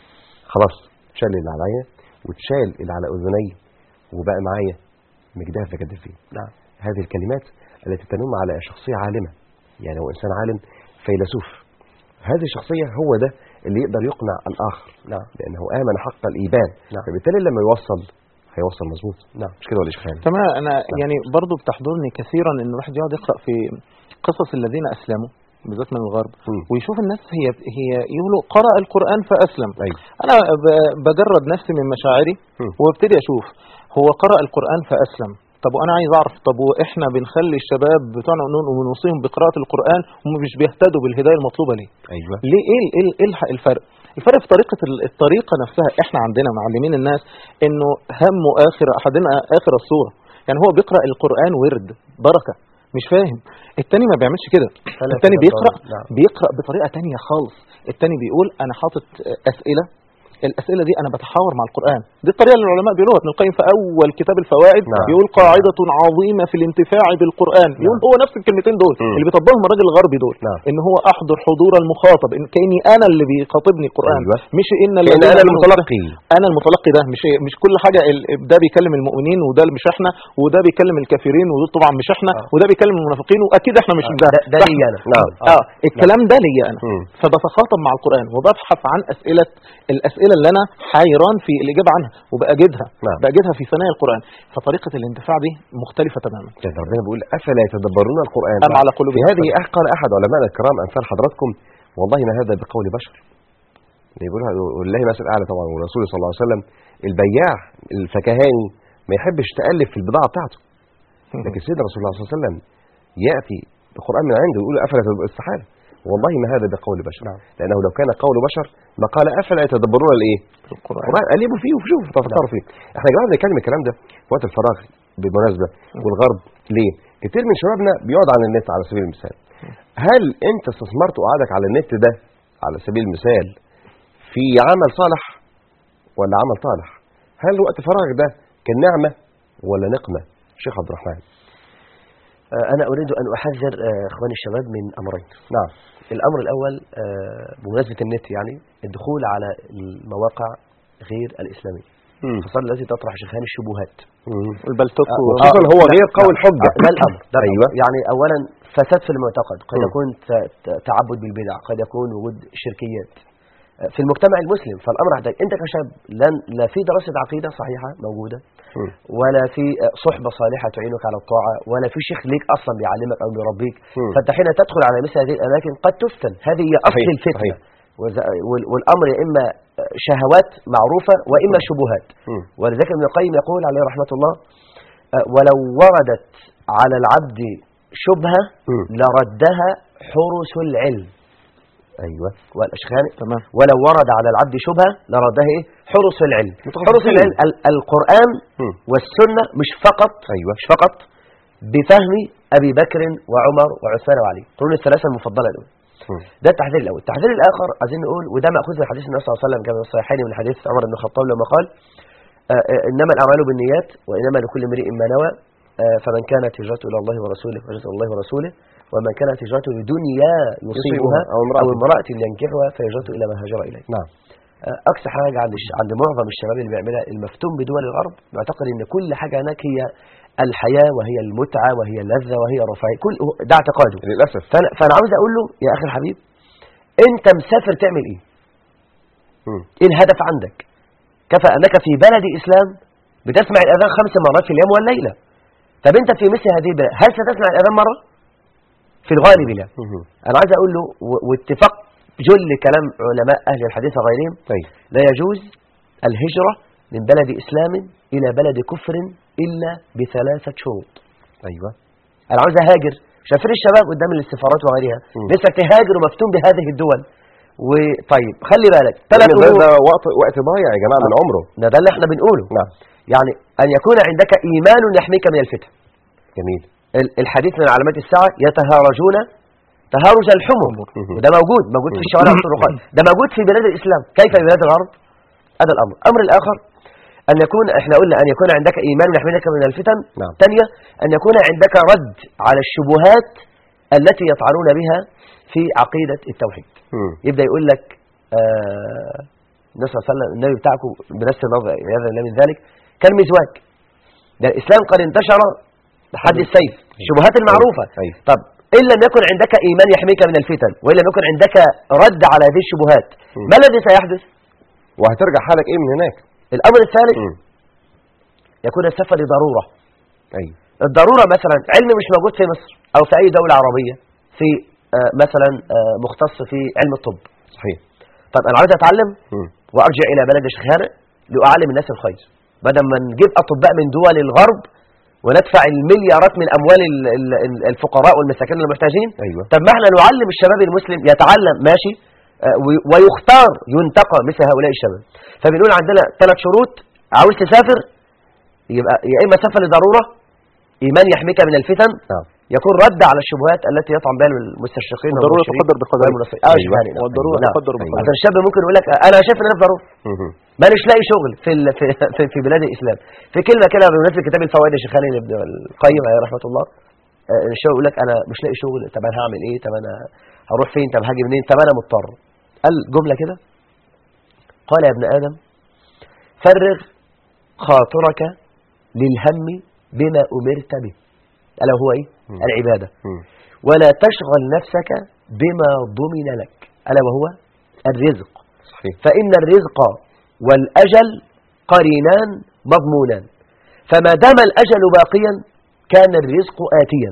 خلاص شال اللي على عينيا وتشال اللي على أذني وبقى معايا مجداف بجدف فيه نعم هذه الكلمات التي تنم على شخصية عالمة يعني هو إنسان عالم فيلسوف هذه الشخصية هو ده اللي يقدر يقنع الآخر نعم لأنه آمن حق الإيمان نعم. فبالتالي لما يوصل هيوصل مظبوط نعم مش كده ولا إيش خيال تمام انا يعني برضو بتحضرني كثيرا ان الواحد يقعد يقرا في قصص الذين اسلموا بالذات من الغرب مم. ويشوف الناس هي هي يقولوا قرأ القرآن فأسلم أيوة. أنا ب- بجرد نفسي من مشاعري مم. وابتدي أشوف هو قرأ القرآن فأسلم طب وأنا عايز أعرف طب وإحنا بنخلي الشباب بتوعنا نقول- ونوصيهم بقراءة القرآن وهم مش بيهتدوا بالهداية المطلوبة ليه؟ أيوة ليه ايه ال- ايه ال- ايه الح- الفرق الفرق في طريقه ال- الطريقه نفسها احنا عندنا معلمين الناس انه همه اخر احدنا اخر الصوره يعني هو بيقرا القران ورد بركه مش فاهم التاني ما بيعملش كده فلا التاني يتدبر. بيقرا نعم. بيقرا بطريقه تانية خالص التاني بيقول انا حاطط اسئله الاسئله دي انا بتحاور مع القران دي الطريقه اللي العلماء بيقولوها ابن القيم في اول كتاب الفوائد نعم. بيقول قاعده عظيمه في الانتفاع بالقران يقول هو نفس الكلمتين دول مم. اللي بيطبقهم الراجل الغربي دول نعم. ان هو احضر حضور المخاطب ان كاني انا اللي بيخاطبني القران أيوة. مش ان لأن الذين أنا آمنوا- المتلقي انا المتلقي ده مش مش كل حاجه ال- ده بيكلم المؤمنين وده مش احنا وده بيكلم الكافرين ودول طبعا مش احنا آه. وده بيكلم المنافقين واكيد احنا مش آه. ده ده- ده فإحنا- ليا أنا. نعم. اه الكلام ده ليا انا مم. فبتخاطب مع القران وببحث عن اسئله الاسئله اللي انا حيران في الاجابه عنها وباجدها نعم. باجدها في ثنايا القران فطريقه الانتفاع دي مختلفه تماما يعني ربنا بيقول أفلا يتدبرون القرآن ام على قلوب في هذه قال أحد علمائنا الكرام أمثال حضراتكم والله ما هذا بقول بشر يقولها والله مثل أعلى طبعا والرسول صلى الله عليه وسلم البياع الفكهاني ما يحبش تألف في البضاعة بتاعته لكن سيدنا رسول الله صلى الله عليه وسلم يأتي القرآن من عنده يقول أفلا تدبرون استحالة والله ما هذا بقول بشر نعم. لأنه لو كان قول بشر ما قال أفلا يتدبرون الإيه القران القرآن قلبوا فيه وشوفوا تفكروا فيه احنا يا جماعه بنتكلم الكلام ده في وقت الفراغ بالمناسبه والغرب ليه كتير من شبابنا بيقعد على النت على سبيل المثال هل انت استثمرت قعدك على النت ده على سبيل المثال في عمل صالح ولا عمل طالح هل وقت فراغك ده كان نعمه ولا نقمه شيخ عبد الرحمن آه، أنا أريد أن أحذر آه، إخواني الشباب من أمرين نعم الأمر الأول آه، بمناسبة النت يعني الدخول على المواقع غير الإسلامية مم. خاصة التي تطرح شيخان الشبهات مم. البلتوك آه، و- وخصوصا هو غير قول حجه ده الأمر ده الأمر. ايوه يعني أولا فساد في المعتقد قد مم. يكون ت- ت- تعبد بالبدع قد يكون وجود شركيات آه، في المجتمع المسلم فالأمر يحتاج أنت كشاب لن لا في دراسة عقيدة صحيحة موجودة مم. ولا في آه، صحبة صالحة تعينك على الطاعة ولا في شيخ ليك أصلا بيعلمك أو بيربيك مم. فأنت حين تدخل على مثل هذه الأماكن قد تفتن هذه هي أصل صحيح، الفتنة صحيح. وز- وال- والأمر يا إما شهوات معروفة وإما شبهات مم. ولذلك ابن القيم يقول عليه رحمة الله آه، ولو وردت على العبد شبهة مم. لردها حرس العلم ايوه والأشخان تمام ولو ورد على العبد شبهة لردها إيه؟ حرس العلم متخصصين. حرس العلم ال- القرآن مم. والسنة مش فقط ايوه مش فقط بفهم أبي بكر وعمر وعثمان وعلي قرون الثلاثة المفضلة الأولى مم. ده التحذير الأول التحذير الآخر عايزين نقول وده مأخوذ من حديث النبي صلى الله عليه وسلم كما في الصحيحين من حديث عمر بن الخطاب لما قال آه، آه، إنما الأعمال بالنيات وإنما لكل امرئ ما نوى آه، فمن كانت هجرته إلى الله ورسوله فهجرته إلى الله ورسوله ومن كانت هجرته لدنيا يصيبها أو امرأة. أو امرأة ينكحها فهجرته إلى ما هاجر إليه نعم آه، أقصى حاجة عند الش- عند معظم الشباب اللي بيعملها المفتون بدول الغرب معتقد إن كل حاجة هناك هي الحياة وهي المتعة وهي اللذة وهي الرفاهية كل ده اعتقاده للأسف فأنا, فأنا عاوز أقول له يا أخي الحبيب أنت مسافر تعمل إيه؟ مم. إيه الهدف عندك؟ كفى أنك في بلد إسلام بتسمع الأذان خمس مرات في اليوم والليلة طب أنت في مثل هذه البلد هل ستسمع الأذان مرة؟ في الغالب لا مم. أنا عايز أقول له و- واتفاق جل كلام علماء أهل الحديث وغيرهم طيب لا يجوز الهجرة من بلد إسلام إلى بلد كفر إلا بثلاثة شروط أيوة أنا عاوز أهاجر شايفين الشباب قدام السفارات وغيرها مم. لسه تهاجر ومفتون بهذه الدول وطيب خلي بالك ثلاث لأن ده, أمور ده وقت وقت ضايع يا جماعة من عمره ده, ده اللي احنا بنقوله نعم يعني أن يكون عندك إيمان يحميك من الفتن جميل ال- الحديث من علامات الساعة يتهارجون تهارج الحمر مم. وده موجود موجود في الشوارع والطرقات ده موجود في بلاد الإسلام كيف في بلاد الغرب هذا الأمر الأمر الآخر أن يكون احنا قلنا أن يكون عندك إيمان يحميك من الفتن نعم. ثانية أن يكون عندك رد على الشبهات التي يطعنون بها في عقيدة التوحيد مم. يبدأ يقول لك آه النبي صلى الله عليه وسلم النبي بتاعكم بنفس النظر عياذا بالله من ذلك كان مزواج ده الإسلام قد انتشر لحد السيف الشبهات المعروفة أيوة. طب إن لم يكن عندك إيمان يحميك من الفتن وإن لم يكن عندك رد على هذه الشبهات مم. ما الذي سيحدث؟ وهترجع حالك إيه من هناك الأمر الثالث مم. يكون السفر ضرورة أيوة الضرورة مثلا علم مش موجود في مصر أو في أي دولة عربية في آه مثلا آه مختص في علم الطب صحيح طب أنا عاوز أتعلم مم. وارجع الى بلد الشخارع لاعلم الناس الخير بدل ما نجيب اطباء من دول الغرب وندفع المليارات من اموال ال- ال- ال- الفقراء والمساكين المحتاجين أيوة طب ما احنا نعلم الشباب المسلم يتعلم ماشي آه، وي- ويختار ينتقى مثل هؤلاء الشباب فبنقول عندنا ثلاث شروط عاوز تسافر يبقى يا اما سفر لضروره ايمان يحميك من الفتن نعم يكون رد على الشبهات التي يطعن بها المستشرقين والضرورة والمبشرين تقدر بقدرها. والمنافقين. آه، أيوة. يعني نعم. والضرورة نعم. تقدر بقدرها. عشان الشاب ممكن يقول لك انا شايف ان انا في ضروره مم. ماليش لاقي شغل في ال... في في, في بلاد الاسلام في كلمه كده بمناسبه كتاب الفوائد يا شيخ خالد ابن القيم عليه رحمه الله آه، الشاب يقول لك انا مش لاقي شغل طب انا هعمل ايه طب انا هروح فين طب هاجي منين طب انا مضطر قال جمله كده قال يا ابن ادم فرغ خاطرك للهم بما امرت به الا هو ايه مم. العباده مم. ولا تشغل نفسك بما ضمن لك الا وهو الرزق صحيح فإن الرزق والأجل قرينان مضمونان فما دام الأجل باقيا كان الرزق آتيا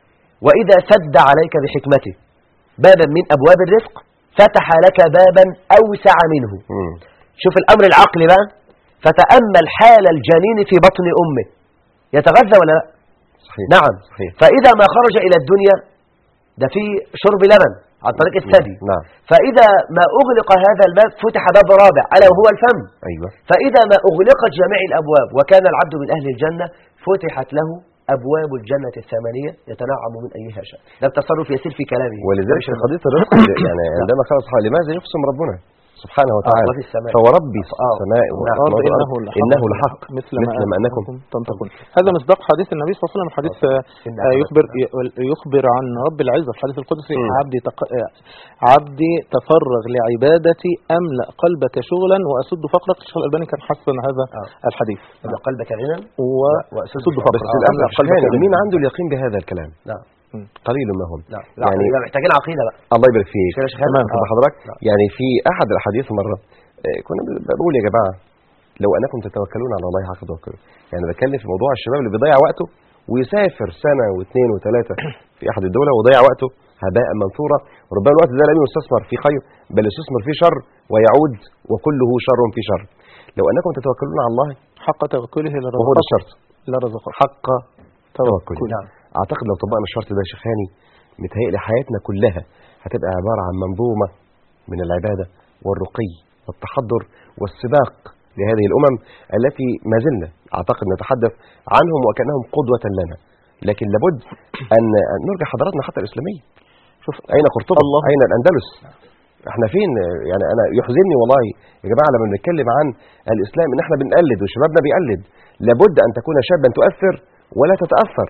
وإذا سد عليك بحكمته بابا من أبواب الرزق فتح لك بابا أوسع منه مم. شوف الأمر العقلي بقى فتأمل حال الجنين في بطن أمه يتغذى ولا لا صحيح نعم صحيح فإذا ما خرج إلى الدنيا ده في شرب لبن عن طريق الثدي نعم فإذا ما أغلق هذا الباب فتح باب رابع ألا وهو الفم أيوة فإذا ما أغلقت جميع الأبواب وكان العبد من أهل الجنة فتحت له أبواب الجنة الثمانية يتنعم من أيها شاء ده التصرف يسير في كلامه ولذلك في قضية الرزق يعني عندما قال صحيح لماذا يقسم ربنا سبحانه وتعالى وفي السماء. فوربي آه. السماء والأرض والأرض إنه لحق, إنه لحق مثل, مثل ما أنكم تنطقون هذا مصداق حديث النبي صلى الله عليه وسلم حديث آه، إن آه، يخبر يخبر عن رب العزة في الحديث القدسي مم. عبدي تق... آه، عبدي تفرغ لعبادتي أملأ قلبك شغلا وأسد فقرك الشيخ الألباني كان حسن هذا آه. الحديث إن قلبك غنى وأسد وأسد فقرك بس آه، للأسف أملأ قلبك يعني شغلا. مين عنده اليقين بهذا الكلام نعم قليل ما هم نعم يعني يعني محتاجين عقيدة بقى الله يبارك فيك شيخ شيخ تمام. واخد حضرتك يعني في أحد الأحاديث مرة آه، كنا بقول يا جماعة لو أنكم تتوكلون على الله حق توكله يعني بتكلم في موضوع الشباب اللي بيضيع وقته ويسافر سنة واثنين وثلاثة في أحد الدول ويضيع وقته هباء منثورا وربما الوقت ده لم يستثمر في خير بل يستثمر في شر ويعود وكله شر في شر لو أنكم تتوكلون على الله حق توكله وهو ده لرزقك الشرط لرزقك حق توكل توكل نعم. اعتقد لو طبقنا الشرط ده يا شيخ هاني متهيألي حياتنا كلها هتبقى عبارة عن منظومة من العبادة والرقي والتحضر والسباق لهذه الأمم التي ما زلنا أعتقد نتحدث عنهم وكأنهم قدوة لنا لكن لابد ان أن نرجع حضاراتنا حتى الاسلاميه شوف اين قرطبه الله. اين الاندلس احنا فين يعني انا يحزنني والله يا جماعه لما بنتكلم عن الاسلام ان احنا بنقلد وشبابنا بيقلد لابد ان تكون شابا تؤثر ولا تتاثر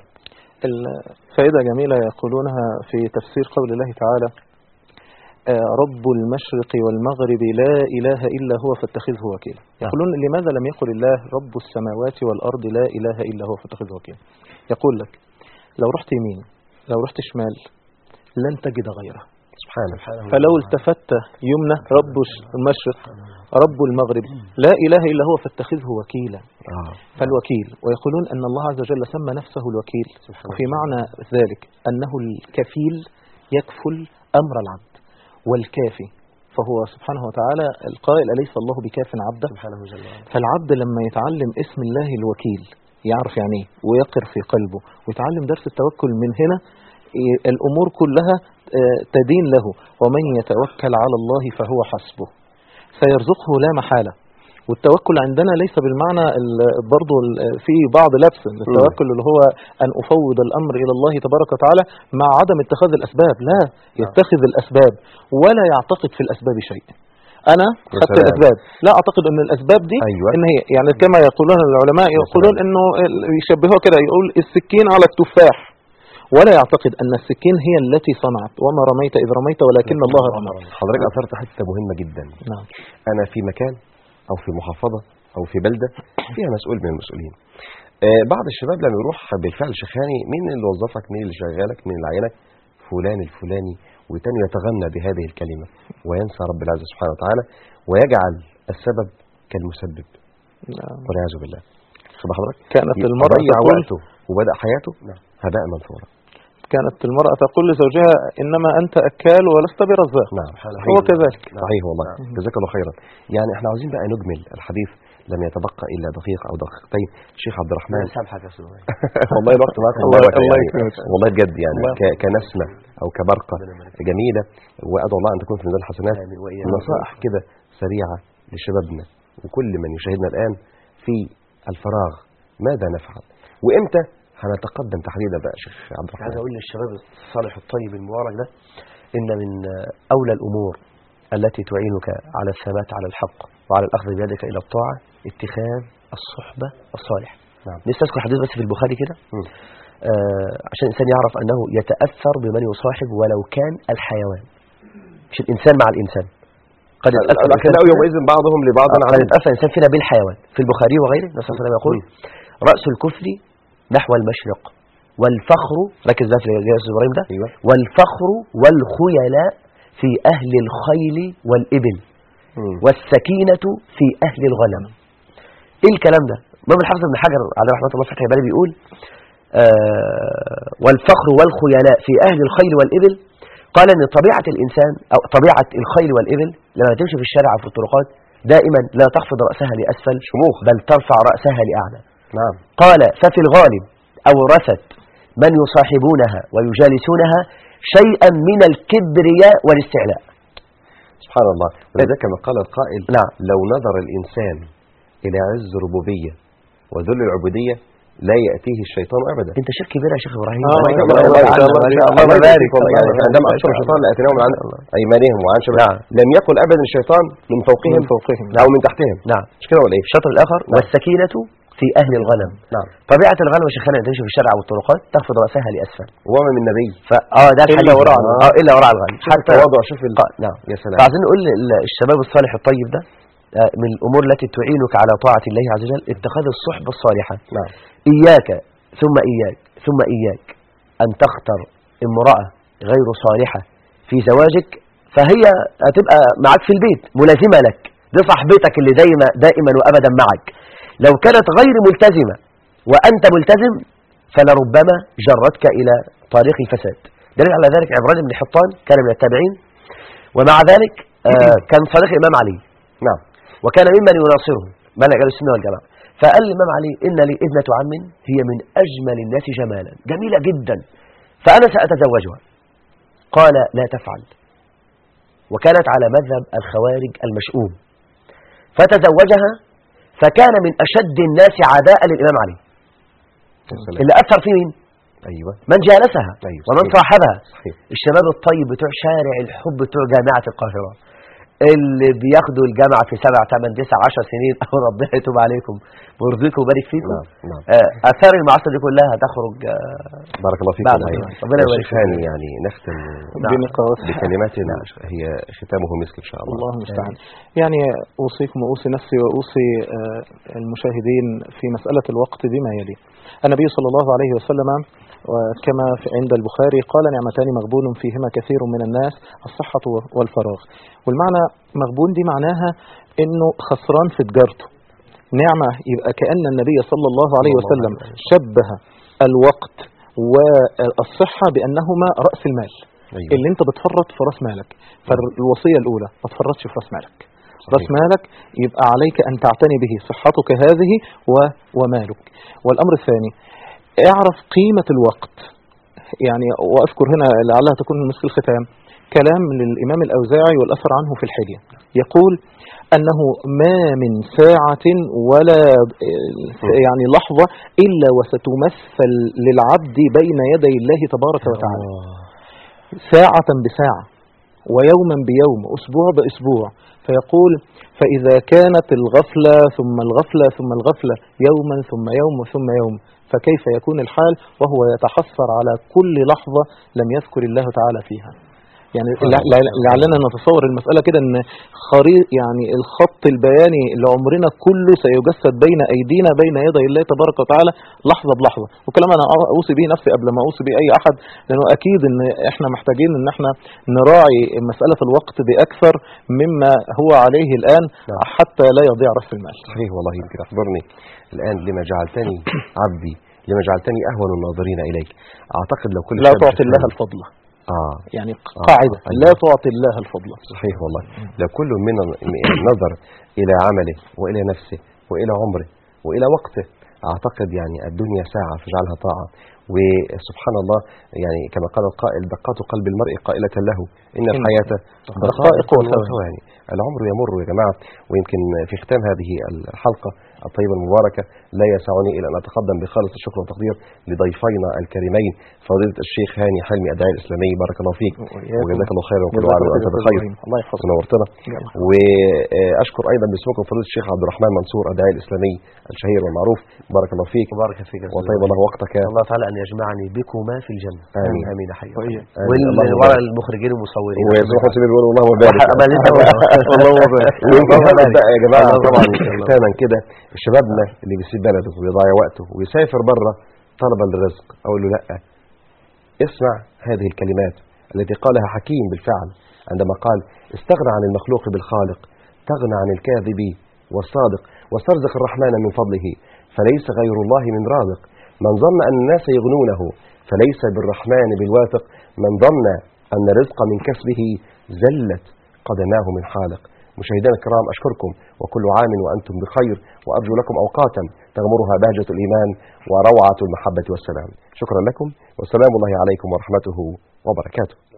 الفائدة جميلة يقولونها في تفسير قول الله تعالى آه، رب المشرق والمغرب لا إله إلا هو فاتخذه وكيلا يقولون لماذا لم يقل الله رب السماوات والأرض لا إله إلا هو فاتخذه وكيلا يقول لك لو رحت يمين لو رحت شمال لن تجد غيره سبحانه فلو التفت يمنى رب المشرق رب المغرب لا إله إلا هو فاتخذه وكيلا آه. فالوكيل ويقولون أن الله عز وجل سمى نفسه الوكيل وفي معنى ذلك أنه الكفيل يكفل أمر العبد والكافي فهو سبحانه وتعالى القائل أليس الله بكاف عبده سبحانه وتعالى فالعبد لما يتعلم اسم الله الوكيل يعرف يعني ايه ويقر في قلبه ويتعلم درس التوكل من هنا إيه، الأمور كلها آه، تدين له ومن يتوكل على الله فهو حسبه سيرزقه لا محالة والتوكل عندنا ليس بالمعنى ال- برضو ال- في بعض لبس التوكل اللي هو أن أفوض الأمر إلى الله تبارك وتعالى مع عدم اتخاذ الأسباب لا يتخذ الأسباب ولا يعتقد في الأسباب شيء أنا يا خدت سلام. الأسباب لا أعتقد أن الأسباب دي أيوة. إن هي يعني كما يقولون العلماء يقولون أنه ال- يشبهوها كده يقول السكين على التفاح ولا يعتقد أن السكين هي التي صنعت وما رميت إذ رميت ولكن الله رمى حضرتك اثرت حته مهمه جدا نعم انا في مكان او في محافظه او في بلده فيها مسؤول من المسؤولين آه بعض الشباب لما يروح بالفعل شيخاني مين اللي وظفك مين اللي شغالك مين اللي عينك فلان الفلاني وتاني يتغنى بهذه الكلمه وينسى رب العزه سبحانه وتعالى ويجعل السبب كالمسبب نعم. والعياذ بالله خد حضرتك كانت المرأة ضيع تقول وقته وبدا حياته هباء منثورا كانت المرأة تقول لزوجها إنما أنت أكال ولست برزاق نعم هو كذلك صحيح والله جزاك الله خيرا يعني احنا عاوزين بقى نجمل الحديث لم يتبقى الا دقيقه او دقيقتين شيخ عبد الرحمن سامحك يا استاذ والله الوقت معك الله- مبارك الله يعني يكرمك. والله بجد يعني الله ك- كنسمه او كبرقه جميله وادعو الله ان تكون في ميزان الحسنات آمين وإياكم. نصائح كده سريعه لشبابنا وكل من يشاهدنا الان في الفراغ ماذا نفعل وامتى هنتقدم تحديدا بقى يا شيخ عبد عايز الرحمن اقول للشباب الصالح الطيب المبارك ده ان من اولى الامور التي تعينك على الثبات على الحق وعلى الاخذ بيدك الى الطاعه اتخاذ الصحبه الصالحه نعم. لسه اذكر حديث بس في البخاري كده مم. آه عشان الانسان يعرف انه يتاثر بمن يصاحب ولو كان الحيوان مش الانسان مع الانسان قد يتاثر لكن الإنسان يومئذ بعضهم لبعض قد عن يتاثر الانسان فينا بالحيوان في البخاري وغيره النبي صلى الله عليه وسلم يقول راس الكفر نحو المشرق والفخر ركز بقى في اللي يا استاذ ابراهيم ده ايوه والفخر والخيلاء في أهل الخيل والإبل مم. والسكينة في أهل الغنم إيه الكلام ده؟ الإمام الحافظ ابن حجر عليه رحمة الله فتح بالي بيقول آه والفخر والخيلاء في أهل الخيل والإبل قال أن طبيعة الإنسان أو طبيعة الخيل والإبل لما تمشي في الشارع أو في الطرقات دائما لا تخفض رأسها لأسفل شموخ بل ترفع رأسها لأعلى نعم قال ففي الغالب أورثت من يصاحبونها ويجالسونها شيئا من الكبرياء والاستعلاء سبحان الله ولذلك كما قال القائل نعم. لو نظر الإنسان إلى عز ربوبية وذل العبودية لا يأتيه الشيطان أبدا انت شيخ كبير يا شيخ ابراهيم آه، الله ما يكرمك. شاء الله، الله ما شاء الله، يبارك. الله الله يبارك والله يعني الله عندما يبارك. أبصر الشيطان لأتيناهم عن أيمانهم وعن شبابهم نعم. لم يقل أبدا الشيطان من فوقهم من فوقهم. أو من تحتهم نعم مش كده ولا إيه؟ الشطر الاخر والسكينه في اهل الغنم نعم طبيعه الغنم يا شيخنا تمشي في الشارع والطرقات تخفض راسها لاسفل وما من نبي ف اه ده إلا الحديث وراء اه الغنم. الا وراء الغنم شوف التواضع شوف ال... قا- نعم يا سلام فعايزين نقول لل- الشباب الصالح الطيب ده آه، من الامور التي تعينك على طاعه الله عز وجل اتخاذ الصحبه الصالحه نعم إياك ثم إياك ثم إياك أن تختر امرأة غير صالحة في زواجك فهي هتبقى معك في البيت ملازمة لك دي صاحبتك اللي دايما دائما وأبدا معك لو كانت غير ملتزمة وأنت ملتزم فلربما جرتك إلى طريق الفساد دليل على ذلك عمران بن حطان كان من التابعين ومع ذلك آه كان صديق الإمام علي نعم وكان ممن يناصره بلغ أهل السنة والجماعة فقال الإمام علي إن لي ابنة عم هي من أجمل الناس جمالا جميلة جدا فأنا سأتزوجها قال لا تفعل وكانت على مذهب الخوارج المشؤوم فتزوجها فكان من أشد الناس عداء للإمام علي يا سلام اللي أثر فيه مين؟ ايوه من جالسها أيوة، ومن صحيح. صاحبها صحيح الشباب الطيب بتوع شارع الحب بتوع جامعة القاهرة اللي بياخدوا الجامعة في سبع ثمان تسع عشر سنين أو ربنا يتوب عليكم ويرضيكم ويبارك فيكم نعم نعم آه، آثار المعاصر دي كلها هتخرج آه، بارك الله فيك بعد والله. رمضان. ربنا يا يبارك شيخ هاني يعني نختم بنقاط بكلمات هي ختامه مسك ان شاء الله الله المستعان يعني أوصيكم وأوصي نفسي وأوصي آه، المشاهدين في مسألة الوقت بما يلي النبي صلى الله عليه وسلم آه، كما في عند البخاري قال نعمتان مغبون فيهما كثير من الناس الصحة والفراغ والمعنى مغبون دي معناها انه خسران في تجارته نعمة يبقى كأن النبي صلى الله عليه صلى الله وسلم عليه وسلم. شبه الوقت والصحة بأنهما رأس المال أيوة. اللي انت بتفرط في راس مالك فالوصية الأولى ما تفرطش في راس مالك صحيح. راس مالك يبقى عليك أن تعتني به صحتك هذه و... ومالك والأمر الثاني اعرف قيمة الوقت يعني وأذكر هنا لعلها تكون مسك الختام كلام للإمام الأوزاعي والأثر عنه في الحلية يقول أنه ما من ساعة ولا يعني لحظة إلا وستمثل للعبد بين يدي الله تبارك وتعالى ساعة بساعة ويوما بيوم أسبوع بأسبوع فيقول فإذا كانت الغفلة ثم الغفلة ثم الغفلة يوما ثم يوم ثم يوم فكيف يكون الحال وهو يتحسر على كل لحظة لم يذكر الله تعالى فيها يعني لع- لع- لعلنا نتصور المسألة كده ان خريط يعني الخط البياني لعمرنا كله سيجسد بين ايدينا بين يدي الله تبارك وتعالى لحظة بلحظة وكلام انا اوصي به نفسي قبل ما اوصي به اي احد لانه اكيد ان احنا محتاجين ان احنا نراعي مسألة الوقت باكثر مما هو عليه الان نعم. حتى لا يضيع راس المال صحيح والله يمكن احضرني الان لما جعلتني عبدي لما جعلتني اهون الناظرين اليك اعتقد لو كل لا شاب تعطي الله شفاني- الفضل اه يعني قاعدة أيوة. لا تعطي الله الفضل صحيح والله لو كل منا نظر إلى عمله وإلى نفسه وإلى عمره وإلى وقته أعتقد يعني الدنيا ساعة فاجعلها طاعة وسبحان الله يعني كما قال القائل دقات قلب المرء قائلة له إن الحياة دقائق وثواني. وثواني العمر يمر يا جماعة ويمكن في ختام هذه الحلقة الطيبة المباركة لا يسعني إلا أن أتقدم بخالص الشكر والتقدير لضيفينا الكريمين فضيلة الشيخ هاني حلمي الداعية الإسلامي بارك الله فيك وإياكم. وجزاك الله خيرا وكل جزاك عام الله وأنت خير يا بخير إبراهيم. الله يحفظك ونورتنا يلا. واشكر ايضا باسمكم فضيله الشيخ عبد الرحمن منصور الداعيه الاسلامي الشهير والمعروف بارك الله فيك بارك فيك يا أستاذ وطيب الله وقتك يا الله تعالى أن يجمعني بكما في الجنة آمين. آمين حي وإياك. آمين. اللهم والورا بارك. المخرجين والمصورين ويسوع حسين بيقول اللهم بارك ما لسه اللهم بارك ويمكن اللهم بارك. هنبدا يا جماعه اللهم طبعا بارك. ختاما كده شبابنا اللي بيسيب بلده ويضيع وقته ويسافر بره طلبا للرزق اقول له لا اسمع هذه الكلمات التي قالها حكيم بالفعل عندما قال استغنى عن المخلوق بالخالق تغنى عن الكاذب والصادق واسترزق الرحمن من فضله فليس غير الله من رازق من ظن أن الناس يغنونه فليس بالرحمن بالواثق من ظن أن الرزق من كسبه زلت قدماه من حالق مشاهدينا الكرام أشكركم وكل عام وأنتم بخير وأرجو لكم أوقاتا تغمرها بهجة الإيمان وروعة المحبة والسلام شكرا لكم والسلام الله عليكم ورحمته وبركاته